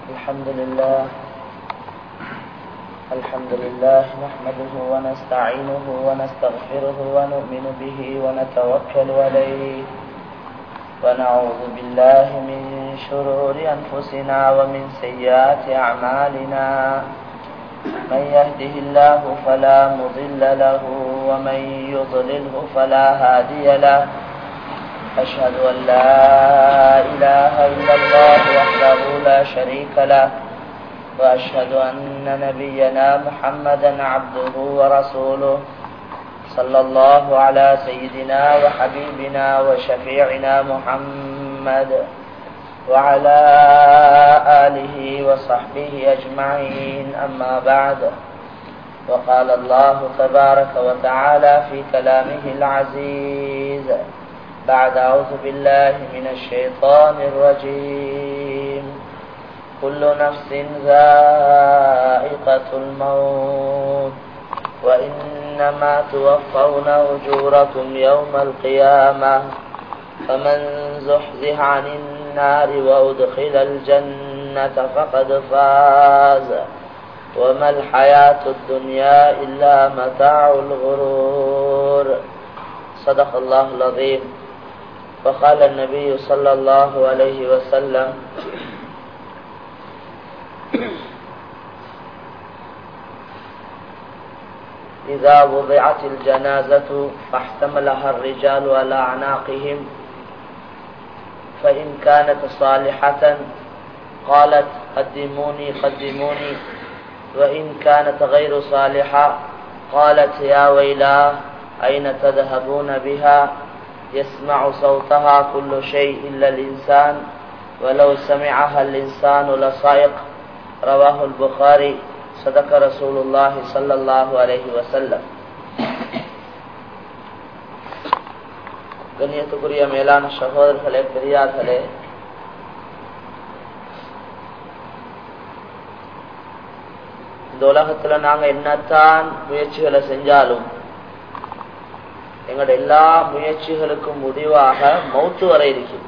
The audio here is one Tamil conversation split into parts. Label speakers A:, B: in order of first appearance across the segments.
A: الحمد لله الحمد لله نحمده ونستعينه ونستغفره ونؤمن به ونتوكل عليه ونعوذ بالله من شرور أنفسنا ومن سيئات أعمالنا من يهده الله فلا مضل له ومن يضلله فلا هادي له أشهد أن لا إله إلا الله وحده لا شريك له وأشهد أن نبينا محمدا عبده ورسوله صلى الله على سيدنا وحبيبنا وشفيعنا محمد وعلى آله وصحبه أجمعين أما بعد وقال الله تبارك وتعالى في كلامه العزيز بعد أعوذ بالله من الشيطان الرجيم كل نفس ذائقة الموت وإنما توفون أجوركم يوم القيامة فمن زحزح عن النار وأدخل الجنة فقد فاز وما الحياة الدنيا إلا متاع الغرور صدق الله العظيم وقال النبي صلى الله عليه وسلم إذا وضعت الجنازة فاحتملها الرجال على أعناقهم فإن كانت صالحة قالت قدموني قدموني وإن كانت غير صالحة قالت يا ويلاه أين تذهبون بها يسمع صوتها كل شيء إلا الإنسان ولو سمعها الإنسان لصائق رواه البخاري صدق رسول الله صلى الله عليه وسلم கண்ணியத்துக்குரிய மேலான சகோதரர்களே பெரியார்களே இந்த உலகத்துல நாங்க என்னத்தான் முயற்சிகளை செஞ்சாலும் எங்களோட எல்லா முயற்சிகளுக்கும் முடிவாக மௌத்து வர இருக்குது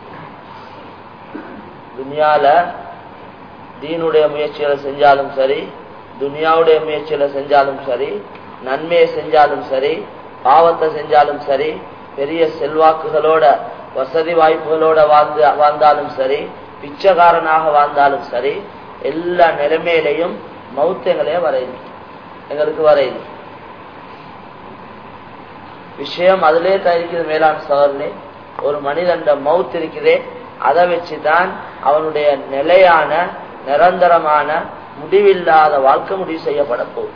A: துனியால தீனுடைய முயற்சிகளை செஞ்சாலும் சரி துனியாவுடைய முயற்சிகளை செஞ்சாலும் சரி நன்மையை செஞ்சாலும் சரி பாவத்தை செஞ்சாலும் சரி பெரிய செல்வாக்குகளோட வசதி வாய்ப்புகளோட வாழ்ந்து வாழ்ந்தாலும் சரி பிச்சைக்காரனாக வாழ்ந்தாலும் சரி எல்லா நிலைமையிலையும் மௌத்தங்களே வரையுது எங்களுக்கு வரையுது விஷயம் அதிலே தான் இருக்குது மேலாண் சகோதரனே ஒரு மனிதன் மவுத் இருக்குதே அதை வச்சுதான் அவனுடைய நிலையான நிரந்தரமான முடிவில்லாத வாழ்க்கை முடிவு செய்யப்பட போகுது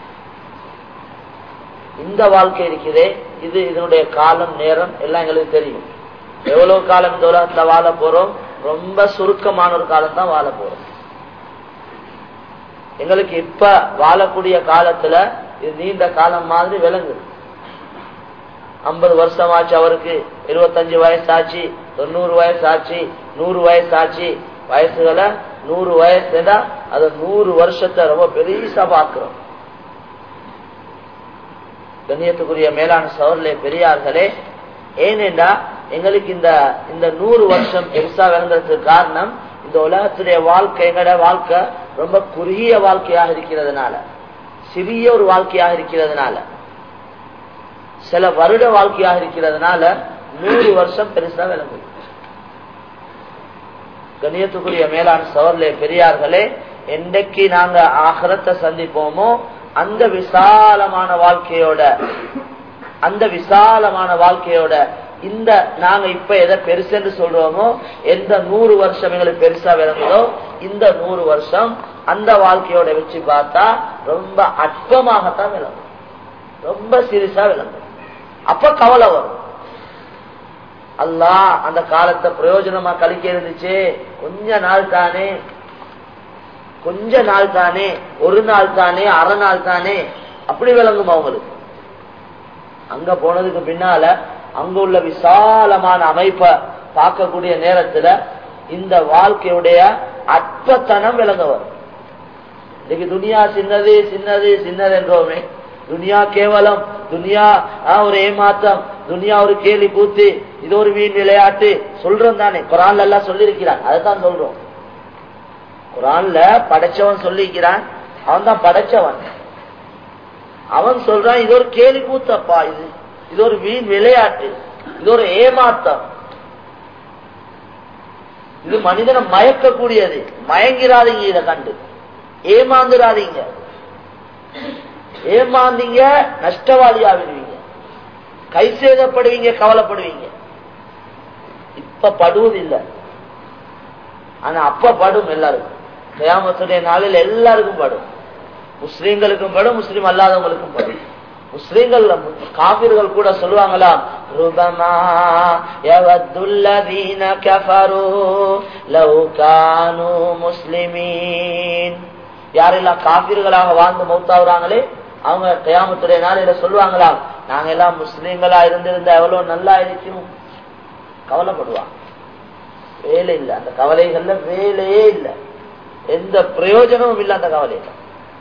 A: இந்த வாழ்க்கை இருக்குதே இது இதனுடைய காலம் நேரம் எல்லாம் எங்களுக்கு தெரியும் எவ்வளவு காலம் இந்த உலகத்துல வாழ போறோம் ரொம்ப சுருக்கமான ஒரு காலம் தான் வாழ போறோம் எங்களுக்கு இப்ப வாழக்கூடிய காலத்துல இது நீண்ட காலம் மாதிரி விளங்குது ஐம்பது வருஷம் ஆச்சு அவருக்கு இருபத்தஞ்சு வயசு ஆச்சு தொண்ணூறு வயசு ஆச்சு நூறு வயசு ஆச்சு வயசுகளை நூறு வயசுனா அது நூறு வருஷத்தை ரொம்ப பெருசா பாக்குறோம் கண்ணியத்துக்குரிய மேலான சோர்லே பெரியார்களே ஏனென்றா எங்களுக்கு இந்த இந்த நூறு வருஷம் பெருசா விளங்குறதுக்கு காரணம் இந்த உலகத்துடைய வாழ்க்கை எங்கட வாழ்க்கை ரொம்ப குறுகிய வாழ்க்கையாக இருக்கிறதுனால சிறிய ஒரு வாழ்க்கையாக இருக்கிறதுனால சில வருட வாழ்க்கையாக இருக்கிறதுனால நூறு வருஷம் பெருசா விளங்குது கணியத்துக்குரிய மேலாண் சவர்லே பெரியார்களே என்றைக்கு நாங்க ஆகரத்தை சந்திப்போமோ அந்த விசாலமான வாழ்க்கையோட அந்த விசாலமான வாழ்க்கையோட இந்த நாங்க இப்ப எதை பெருசென்று சொல்றோமோ எந்த நூறு வருஷம் எங்களுக்கு பெருசா விளங்குதோ இந்த நூறு வருஷம் அந்த வாழ்க்கையோட வச்சு பார்த்தா ரொம்ப அற்பமாகத்தான் விளங்கும் ரொம்ப சிறுசா விளங்கும் அப்ப கவலை வரும் அல்லா அந்த காலத்தை பிரயோஜனமா கழிக்க இருந்துச்சு கொஞ்ச நாள் தானே கொஞ்ச நாள் தானே ஒரு நாள் தானே அரை நாள் தானே அப்படி விளங்கும் அவங்களுக்கு அங்க போனதுக்கு பின்னால அங்க உள்ள விசாலமான அமைப்பை பார்க்கக்கூடிய நேரத்துல இந்த வாழ்க்கையுடைய அற்பத்தனம் விளங்க வரும் இன்னைக்கு துனியா சின்னது சின்னது சின்னது என்றோமே துனியா கேவலம் துனியா ஒரு ஏமாத்தம் துனியா ஒரு கேலி கூத்து இது ஒரு வீண் விளையாட்டு சொல்றோம் தானே குரான் எல்லாம் சொல்லியிருக்கிறான் அதைத்தான் சொல்றோம் குரான்ல படைச்சவன் சொல்லிக்கிறான் அவன் தான் படைச்சவன் அவன் சொல்றான் இது ஒரு கேலி கூத்தப்பா இது இது ஒரு வீண் விளையாட்டு இது ஒரு ஏமாத்தம் இது மனிதனை மயக்கக்கூடியது மயங்கிறாதீங்க இதை கண்டு ஏமாந்துடாதீங்க ஏமாந்தீங்க நஷ்டவாளி ஆவிடுவீங்க கை சேதப்படுவீங்க கவலைப்படுவீங்க இப்ப படுவதில்லை ஆனா அப்ப படும் எல்லாருக்கும் கயாமத்துடைய நாளில் எல்லாருக்கும் படும் முஸ்லீம்களுக்கும் படும் முஸ்லீம் அல்லாதவங்களுக்கும் படும் முஸ்லீம்கள் காபிர்கள் கூட சொல்லுவாங்களா ருபமா யவத்துல்லதீன கஃபரு லவ் கானு முஸ்லிமீன் யாரெல்லாம் காபிர்களாக வாழ்ந்து மௌத்தாவுறாங்களே அவங்க கயாமத்துடைய நாளையில சொல்லுவாங்களா நாங்க எல்லாம் முஸ்லீம்களா இருந்திருந்தா எவ்வளவு நல்லா இருக்கும் கவலைப்படுவாங்க வேலை இல்லை அந்த கவலைகள்ல வேலையே இல்லை எந்த பிரயோஜனமும் இல்லை அந்த கவலையில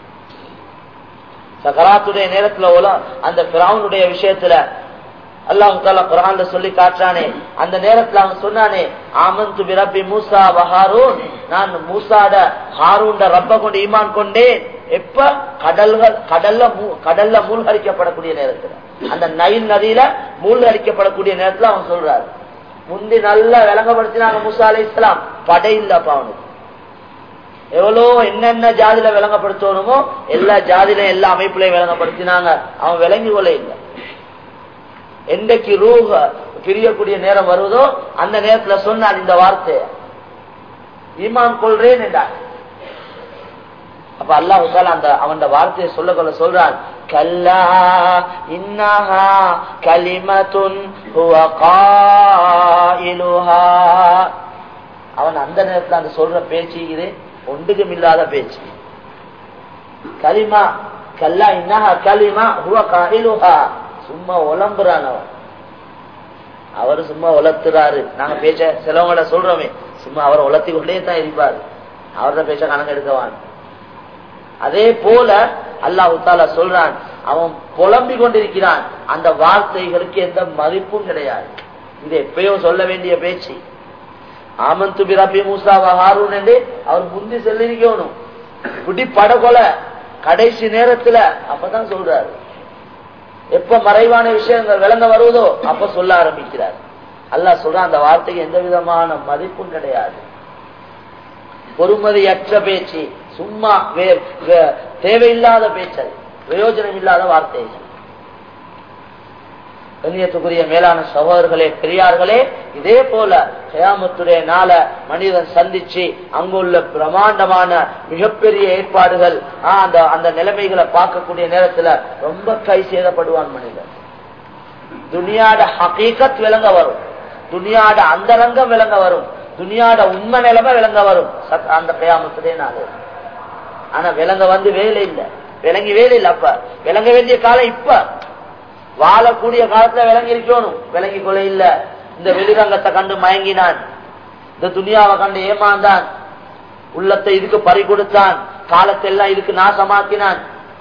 A: சகராத்துடைய நேரத்துல உல- அந்த பிராவுனுடைய விஷயத்துல அல்லாஹு தாலா குரான்ல சொல்லி காட்டுறானே அந்த நேரத்துல அவன் சொன்னானே ஆமந்து பிரபி மூசா வஹாரூன் நான் மூசாட ஹாரூண்ட ரப்ப கொண்டு ஈமான் கொண்டேன் எப்ப கடல்கள் கடல்ல மூ- கடல்ல மூழ்கடிக்கப்படக்கூடிய நேரத்துல அந்த நைல் நதியில மூழ்கடிக்கப்படக்கூடிய நேரத்துல அவன் சொல்றாரு முந்தி நல்லா விளங்கப்படுத்தினாங்க மூசா அலை இஸ்லாம் படை இல்லப்பா அவனுக்கு எவ்வளோ என்னென்ன ஜாதியில விளங்கப்படுத்தணுமோ எல்லா ஜாதியில எல்லா அமைப்புலையும் விளங்கப்படுத்தினாங்க அவன் விளங்கி கொள்ள இல்லை என்றைக்கு ரூஹ பிரியக்கூடிய நேரம் வருவதோ அந்த நேரத்துல சொன்னான் இந்த வார்த்தைய ஈமான் கொள்றேன் என்றான் அப்ப அல்லாஹ் அந்த அவன் வார்த்தையை சொல்ல கொள்ள சொல்றான் கல்லா இன்னஹா கலிமத்துன் ஹுவ காயிலுஹா அவன் அந்த நேரத்துல அந்த சொல்ற பேச்சு இது ஒன்றுக்கும் இல்லாத பேச்சு கலிமா கல்லா இன்னஹா கலிமா ஹுவ காயிலுஹா சும்மா உலம்புறான் அவன் அவர் சும்மா உலர்த்துறாரு நாங்க பேச்ச சிலவங்கள சொல்றோமே சும்மா அவர் உலர்த்தி கொண்டே தான் இருப்பாரு அவரோட பேச்ச கணக்கு எடுக்கவான் அதே போல அல்லாஹு தாலா சொல்றான் அவன் புலம்பிக் கொண்டிருக்கிறான் அந்த வார்த்தைகளுக்கு எந்த மதிப்பும் கிடையாது இது எப்பயோ சொல்ல வேண்டிய பேச்சு ஆமந்து பிரபி மூசா ஹாரூன் என்று அவர் முந்தி சொல்லிருக்கணும் இப்படி படகொலை கடைசி நேரத்துல அப்பதான் சொல்றாரு எப்ப மறைவான விஷயங்கள் விளங்க வருவதோ அப்ப சொல்ல ஆரம்பிக்கிறார் அல்லாஹ் சொல்றான் அந்த வார்த்தைக்கு எந்த விதமான மதிப்பும் கிடையாது பொறுமதியற்ற பேச்சு சும்மா வே- வே- தேவையில்லாத பேச்சல் பிரயோஜனம் இல்லாத வார்த்தைகள் கண்ணியத்துக்குரிய மேலான சகோதரர்களே பெரியார்களே இதே போல கயாமத்துடைய நாள மனிதன் சந்திச்சு அங்குள்ள பிரமாண்டமான மிகப்பெரிய ஏற்பாடுகள் ஆ, அந்த அந்த நிலைமைகளை பார்க்கக்கூடிய நேரத்துல ரொம்ப கை சேதப்படுவான் மனிதன் துனியாட ஹகீகத் விளங்க வரும் துனியாட அந்தரங்கம் விளங்க வரும் துனியாட உண்மை நிலைமை விளங்க வரும் சத்- அந்த கயாமத்துடைய நாள் ஆனா விளங்க வந்து வேலை இல்ல விளங்கி வேலை இல்ல அப்ப விளங்க வேண்டிய காலம் இப்ப வாழக்கூடிய காலத்துல விளங்கி இருக்கணும் விளங்கி கொள்ள இல்ல இந்த வெளிரங்கத்தை கண்டு மயங்கினான் இந்த துனியாவை கண்டு ஏமாந்தான் உள்ளத்தை இதுக்கு பறி கொடுத்தான் காலத்தை எல்லாம் இதுக்கு நாசமாக்கினான்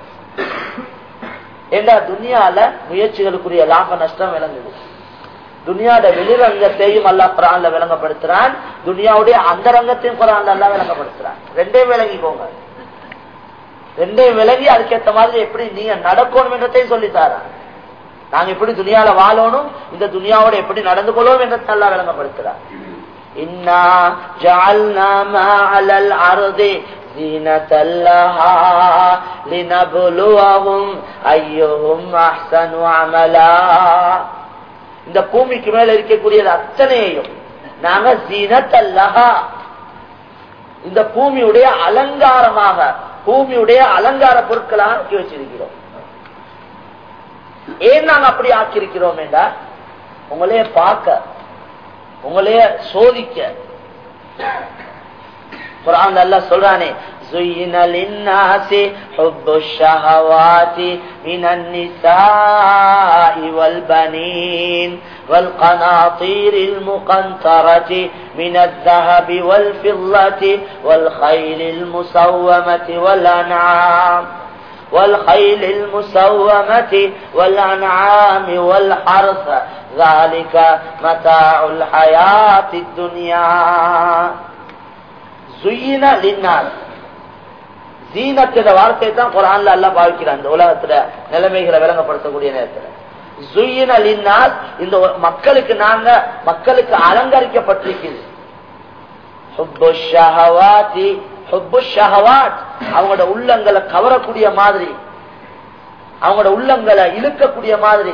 A: ஏண்டா துனியால முயற்சிகளுக்குரிய லாப நஷ்டம் விளங்குது துனியாட வெளிரங்கத்தையும் அல்லா குரான்ல விளங்கப்படுத்துறான் துனியாவுடைய அந்த ரங்கத்தையும் குரான்ல அல்லா விளங்கப்படுத்துறான் ரெண்டையும் விளங்கிக்கோங்க ரெண்டையும் விளங்கி அதுக்கேற்ற மாதிரி எப்படி நீங்க நடக்கணும் என்றதையும் சொல்லித்தாரான் நாங்க எப்படி துனியால வாழணும் இந்த துனியாவோட எப்படி நடந்து கொள்வோம் என்றதை அல்லா விளங்கப்படுத்துறான் இன்னா ஜஅல்னா மா அலல் அர்தி زينة لها لنبلوهم أيهم أحسن عملا இந்த பூமிக்கு மேல இருக்கக்கூடியது அத்தனையையும் நாங்க ஜீனத்தல்லஹா இந்த பூமியுடைய அலங்காரமாக பூமியுடைய அலங்கார பொருட்களாக ஆக்கி வச்சிருக்கிறோம் ஏன் நாங்க அப்படி ஆக்கியிருக்கிறோம் என்றா உங்களைய பார்க்க உங்களைய சோதிக்க குரான் அல்லா சொல்றானே زين للناس حب الشهوات من النساء والبنين والقناطير المقنطرة من الذهب والفضة والخيل المسومة والأنعام والخيل المسومة والأنعام والحرث ذلك متاع الحياة الدنيا சுயின லின்னார் ஜீனத்தின வார்த்தை தான் குரான்ல எல்லாம் பாவிக்கிறான் இந்த உலகத்துல நிலைமைகளை விளங்கப்படுத்தக்கூடிய நேரத்துல சுயின லின்னார் இந்த ஒரு- மக்களுக்கு நாங்க மக்களுக்கு அலங்கரிக்கப்பட்டிருக்குது ஹுப்பு ஷஹவாத்தி, ஹுப்பு ஷஹவாத், அவங்களோட உள்ளங்களை கவரக்கூடிய மாதிரி அவங்களோட உள்ளங்களை இழுக்கக்கூடிய மாதிரி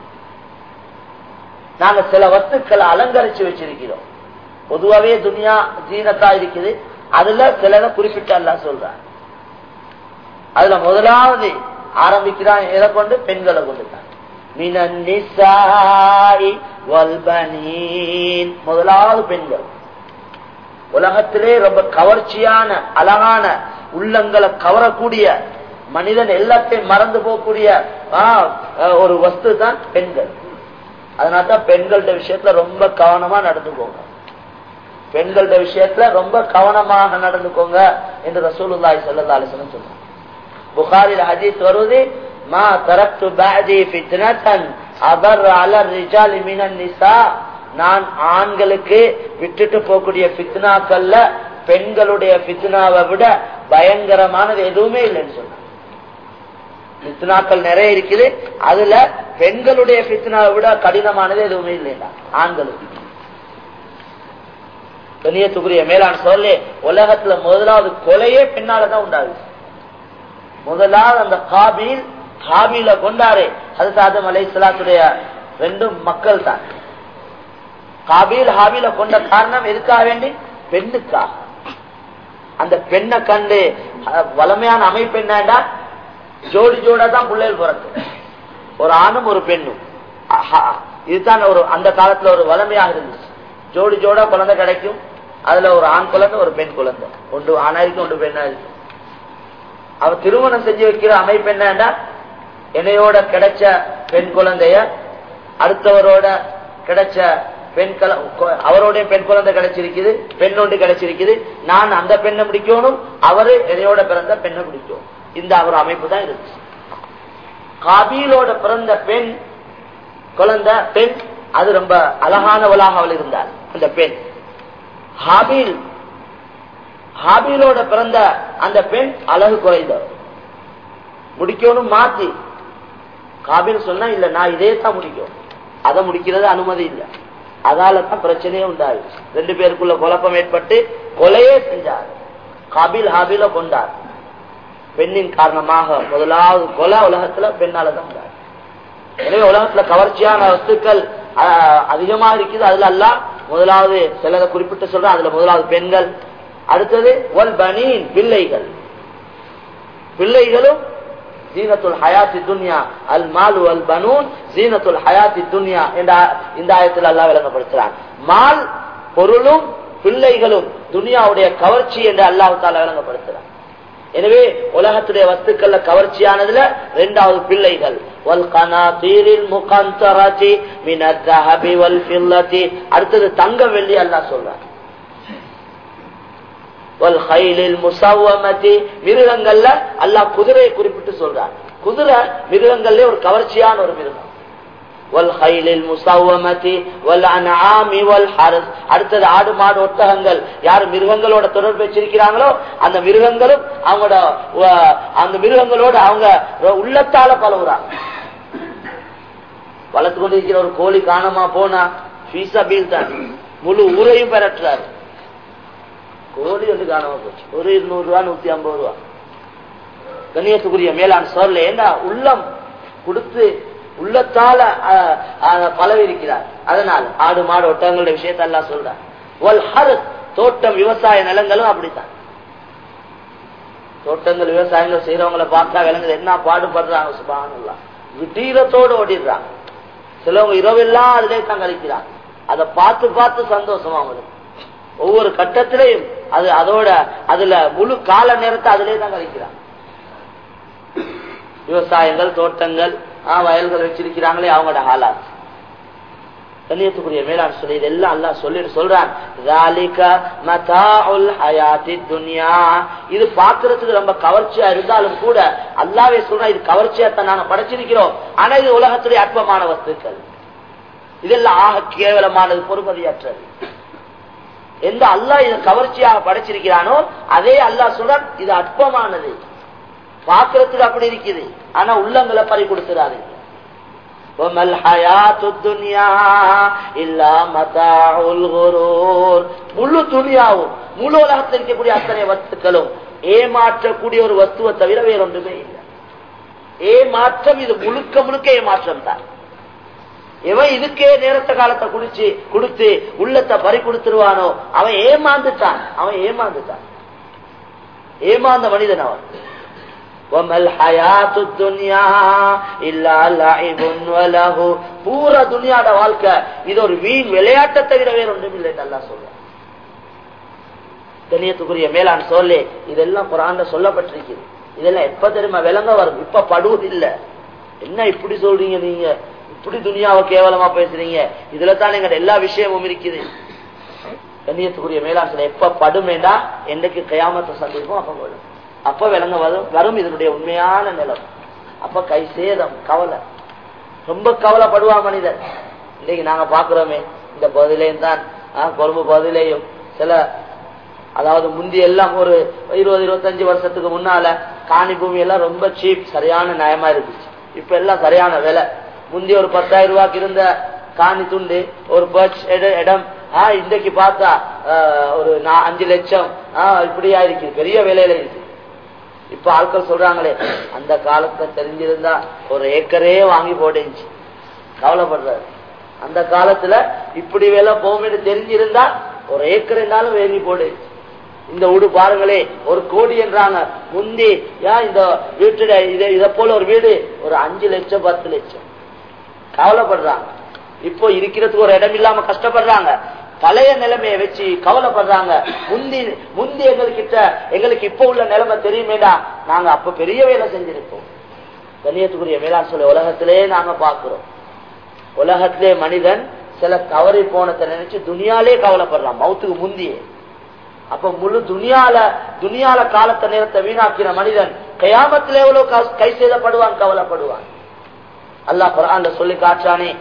A: நாங்க சில வஸ்துக்களை அலங்கரிச்சு வச்சிருக்கிறோம் பொதுவாவே துனியா ஜீனத்தா இருக்குது அதுல சிலதை குறிப்பிட்டு அல்லாஹ் சொல்றான் அதுல முதலாவது ஆரம்பிக்கிறான் எதை கொண்டு பெண்களை கொண்டு தான் மினன் நிசாஇ வல் பனீன். முதலாவது பெண்கள் உலகத்திலே ரொம்ப கவர்ச்சியான அழகான உள்ளங்களை கவரக்கூடிய மனிதன் எல்லாத்தையும் மறந்து போகக்கூடிய ஆ, ஒரு வஸ்து தான் பெண்கள் அதனாலதான் பெண்கள்ட விஷயத்துல ரொம்ப கவனமா நடந்துக்கோங்க பெண்கள்ட விஷயத்துல ரொம்ப கவனமாக நடந்துக்கோங்க என்று ரசூலுல்லாஹி ஸல்லல்லாஹு அலைஹி வஸல்லம் சொன்னாங்க புகாரில் ஹதீஸ் வருது மா தரக்து பஅதி ஃபித்னத்தன் அதர் அல ரிஜாலி மினன் நிசா நான் ஆண்களுக்கு விட்டுட்டு போகக்கூடிய ஃபித்னாக்கள்ல பெண்களுடைய ஃபித்னாவை விட பயங்கரமானது எதுவுமே இல்லைன்னு சொன்னாங்க ஃபித்னாக்கள் நிறைய இருக்குது அதுல பெண்களுடைய ஃபித்னாவை விட கடினமானது எதுவுமே இல்லைன்னா ஆண்களுக்கு கண்ணியத்துக்குரிய மேலான சொல்லி உலகத்துல முதலாவது கொலையே பெண்ணாலதான் உண்டாகுது முதலாவது அந்த காபீல் காபீல கொண்டாரு அது ஆதம் அலை சலாத்துடைய ரெண்டும் மக்கள் தான் காபீல் ஹாபீல கொண்ட காரணம் எதுக்காக வேண்டி பெண்ணுக்காக அந்த பெண்ணை கண்டு அஹ், வளமையான அமைப்பு என்னடா ஜோடி ஜோடா தான் பிள்ளைகள் பிறக்கும் ஒரு ஆணும் ஒரு பெண்ணும் ஆஹா, இதுதான் ஒரு அந்த காலத்துல ஒரு வளமையாக இருந்துச்சு ஜோடி ஜோடா குழந்தை கிடைக்கும் அதுல ஒரு ஆண் குழந்தை ஒரு பெண் குழந்தை ஒன்று ஆணா இருக்கும் ஒன்று பெண்ணா இருக்கும் அவ திருமணம் செஞ்சு வைக்கிற அமைப்பு என்னன்னா என்னையோட கிடைச்ச பெண் குழந்தைய அடுத்தவரோட கிடைச்ச பெண் கல கொ- அவரோட பெண் குழந்தை கிடைச்சிருக்குது பெண் ஒன்று கிடைச்சிருக்குது நான் அந்த பெண்ணை பிடிக்கணும் அவரு என்னையோட பிறந்த பெண்ணை பிடிக்கும் இந்த ஒரு அமைப்பு தான் இருந்துச்சு காபீலோட பிறந்த பெண் குழந்தை பெண் அது ரொம்ப அழகானவளாக அவள் இருந்தாள் அந்த பெண் ஹாபீல் ஹாபீலோட பிறந்த அந்த பெண் அழகு குறைந்தவர் முடிக்கணும் மாத்தி காபீல் சொன்னா இல்ல நான் இதே தான் முடிக்கும் அதை முடிக்கிறது அனுமதி இல்லை அதால தான் பிரச்சனையே உண்டாது ரெண்டு பேருக்குள்ள குழப்பம் ஏற்பட்டு கொலையே செஞ்சார் காபீல் ஹாபீல கொண்டார் பெண்ணின் காரணமாக முதலாவது கொலை உலகத்துல பெண்ணால தான் உண்டாது எனவே உலகத்துல கவர்ச்சியான வஸ்துக்கள் அஹ், அதிகமா இருக்குது அதுல எல்லாம் முதலாவது சிலதை குறிப்பிட்டு சொல்றேன் அதுல முதலாவது பெண்கள் அடுத்தது வல் பனீன் பிள்ளைகள் பிள்ளைகளும் ஜீனத்துல் ஹயாத்தி துன்யா அல் மாலு அல் பனூன் ஜீனத்துல் ஹயாத்தி துன்யா என்ற இந்த ஆயத்தில் அல்லாஹ் விளங்கப்படுத்துறான் மால் பொருளும் பிள்ளைகளும் துனியாவுடைய கவர்ச்சி என்று அல்லாஹ் தாலா விளங்கப்படுத்துறான் எனவே உலகத்துடைய வஸ்துக்கள்ல கவர்ச்சியானதுல இரண்டாவது பிள்ளைகள் வல் கனாதீரில் முகந்தரதி மினத் தஹபி வல் ஃபில்லதி அடுத்தது தங்க வெள்ளி அல்லாஹ் சொல்றான் வல் ஹைலில் முசவ்வமதி மிருகங்கள்ல அல்லாஹ் குதிரையை குறிப்பிட்டு சொல்றான் குதிரை மிருகங்கள்ல ஒரு கவர்ச்சியான ஒரு மிருகம் வல் ஹைலில் முசவ்வமதி வல் அன்ஆமி வல் ஹர்ஸ் அடுத்தது ஆடு மாடு ஒட்டகங்கள் யார் மிருகங்களோட தொடர்பு வச்சிருக்கிறாங்களோ அந்த மிருகங்களும் அவங்களோட வ- அந்த மிருகங்களோட அவங்க உள்ளத்தால பழகுறாங்க வளர்த்து கொண்டிருக்கிற ஒரு கோழி காணாம போனா ஃபீஸா பீல் தான் முழு ஊரையும் பெறட்டுறாரு கோழி வந்து காணாம போச்சு ஒரு இருநூறு ரூபா நூத்தி ஐம்பது ரூபா கண்ணியத்துக்குரிய மேலாண் சொல்ல ஏன்னா உள்ளம் கொடுத்து உள்ளத்தால அஹ், அஹ், பலவி இருக்கிறார் அதனால் ஆடு மாடு ஒட்டகங்களுடைய விஷயத்தை எல்லாம் சொல்றார் ஒல் ஹரத் தோட்டம் விவசாய நிலங்களும் அப்படித்தான் தோட்டங்கள் விவசாயங்கள் செய்யறவங்களை பார்த்தா விளங்குது என்ன பாடுபடுறாங்க சுபானுல்லா விட்டீரத்தோடு ஓடிடுறாங்க சிலவங்க இரவெல்லாம் அதிலே தான் கழிக்கிறாங்க அதை பார்த்து பார்த்து சந்தோஷமா அவங்களுக்கு ஒவ்வொரு கட்டத்திலையும் அது அதோட அதுல முழு கால நேரத்தை அதிலே தான் கழிக்கிறாங்க விவசாயங்கள் தோட்டங்கள் ஆ, வயல்கள் வச்சிருக்கிறாங்களே அவங்களோட ஹாலாத் கண்ணியத்துக்குரிய மேலாண் சொல்லி இதெல்லாம் அல்லாஹ் சொல்லிட்டு சொல்றான் ذَلِكَ مَتَاعُ الْحَيَاةِ الدُّنْيَا. இது பாக்குறதுக்கு ரொம்ப கவர்ச்சியா இருந்தாலும் கூட அல்லாவே சொல்றான் இது கவர்ச்சியா தான் நாங்க படைச்சிருக்கிறோம் ஆனா இது உலகத்துடைய அற்பமான வஸ்துக்கள் இதெல்லாம் ஆக கேவலமானது பொறுமதியற்றது எந்த அல்லாஹ் இதை கவர்ச்சியாக படைச்சிருக்கிறானோ அதே அல்லாஹ் சொல்றான் இது அற்பமானது பாக்குறதுக்கு அப்படி இருக்குது ஆனா உள்ளங்களை பறி கொடுத்துறாரு وما الحياة الدنيا إلا متاع الغرور முழு துணியாவும் முழு உலகத்தில் இருக்கக்கூடிய அத்தனை வஸ்துக்களும் ஏமாற்றக்கூடிய ஒரு வஸ்துவை தவிர வேற ஒன்றுமே இல்லை ஏமாற்றம் இது முழுக்க முழுக்க ஏமாற்றம் தான் இவன் இதுக்கே நேரத்த காலத்தை குடிச்சு கொடுத்து உள்ளத்தை பறி கொடுத்துருவானோ அவன் ஏமாந்துட்டான் அவன் ஏமாந்துட்டான் ஏமாந்த மனிதன் அவன் பூரா துனியாட வாழ்க்கை இது ஒரு வீண் விளையாட்டை தவிர வேற ஒன்றும் இல்லை நல்லா சொல்ற கண்ணியத்துக்குரிய மேலான் சொல்லு இதெல்லாம் குரான்ல சொல்லப்பட்டிருக்குது இதெல்லாம் எப்ப தெரியுமா விளங்க வரும் இப்ப படுவது இல்ல என்ன இப்படி சொல்றீங்க நீங்க இப்படி துணியாவை கேவலமா பேசுறீங்க இதுல தான் எங்க எல்லா விஷயமும் இருக்குது கண்ணியத்துக்குரிய மேலான் சொல்ல எப்ப படுமேண்டா என்னைக்கு கயாமத்தை சந்திப்போம் அப்ப வரும் அப்ப விளங்க வரும் வரும் இதனுடைய உண்மையான நிலம் அப்ப கை சேதம் கவலை ரொம்ப கவலைப்படுவா மனிதன் இன்னைக்கு நாங்க பாக்குறோமே இந்த பகுதியிலையும் தான் கொழும்பு பகுதியிலையும் சில அதாவது முந்தி எல்லாம் ஒரு இருபது இருபத்தஞ்சு வருஷத்துக்கு முன்னால காணி பூமி எல்லாம் ரொம்ப சீப் சரியான நயமா இருந்துச்சு இப்ப எல்லாம் சரியான விலை முந்தி ஒரு பத்தாயிரம் ரூபாய்க்கு இருந்த காணி துண்டு ஒரு பர்ச் இடம் ஆஹ் இன்றைக்கு பார்த்தா ஒரு அஞ்சு லட்சம் ஆஹ் இப்படியா இருக்கு பெரிய விலையில இருக்கு இப்ப ஆட்கள் சொல்றாங்களே அந்த காலத்தை தெரிஞ்சிருந்தா ஒரு ஏக்கரே வாங்கி போட்டுச்சு கவலைப்படுறாரு அந்த காலத்துல இப்படி வேலை போகும்னு தெரிஞ்சிருந்தா ஒரு ஏக்கர் இருந்தாலும் வேலி போடு இந்த வீடு பாருங்களே ஒரு கோடி என்றாங்க முந்தி ஏன் இந்த வீட்டு இதை போல ஒரு வீடு ஒரு அஞ்சு லட்சம் பத்து லட்சம் கவலைப்படுறாங்க இப்போ இருக்கிறதுக்கு ஒரு இடம் இல்லாம கஷ்டப்படுறாங்க பழைய நிலைமையை வச்சு கவலைப்படுறாங்க முந்தி முந்தி எங்ககிட்ட எங்களுக்கு இப்ப உள்ள நிலைமை தெரியுமேடா நாங்க அப்ப பெரிய வேலை செஞ்சிருப்போம் கண்ணியத்துக்குரிய மேலாண் சொல்லி உலகத்திலே நாங்க பாக்குறோம் உலகத்திலே மனிதன் சில தவறி போனதை நினைச்சு துணியாலே கவலைப்படுறான் மவுத்துக்கு முந்தியே அப்ப முழு துணியால துணியால காலத்தை நேரத்தை வீணாக்கின மனிதன் கயாமத்தில் எவ்வளவு கை செய்தப்படுவான் கவலைப்படுவான் அல்லாஹ் குரான் சொல்லி காற்றானே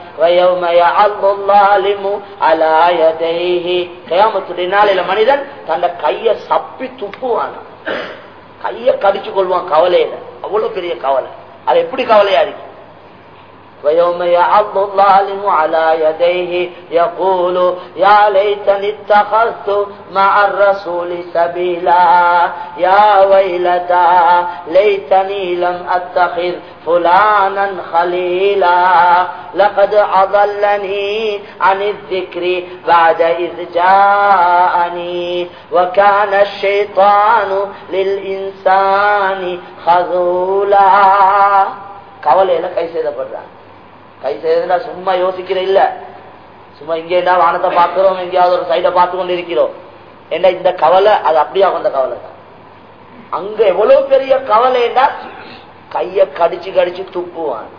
A: கயாமத்துடைய நாளில மனிதன் தந்த கைய சப்பி துப்புவான் கைய கடிச்சு கொள்வான் கவலையில அவ்வளவு பெரிய கவலை அது எப்படி கவலையா இருக்கு ويوم يعض الظالم على يديه يقول يا ليتني اتخذت مع الرسول سبيلا يا ويلتى ليتني لم اتخذ فلانا خليلا لقد اضلني عن الذكر بعد اذ جاءني وكان الشيطان للانسان خذولا கவலையில கை செய்தப்படுறாங்க கை செய்தா சும்மா யோசிக்கிற இல்ல சும்மா இங்கே வானத்தை பார்க்கிறோம் எங்கேயாவது ஒரு சைட பார்த்து கொண்டு இருக்கிறோம் ஏண்டா இந்த கவலை அது அப்படியே அந்த கவலை தான் அங்க எவ்வளவு பெரிய கவலைண்டா கைய கடிச்சு கடிச்சு துப்புவான்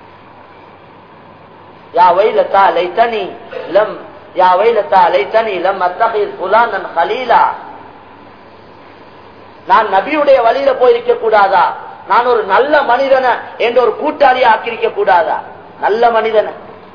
A: யா வைலத்தா லைத்தனி லம் யா வைலத்தா லைத்தனி லம் அத்தகையில் புலானன் ஹலீலா நான் நபியுடைய வழியில போயிருக்க கூடாதா நான் ஒரு நல்ல மனிதனை என்ற ஒரு கூட்டாளியை ஆக்கிரிக்க கூடாதா நல்ல மனிதனை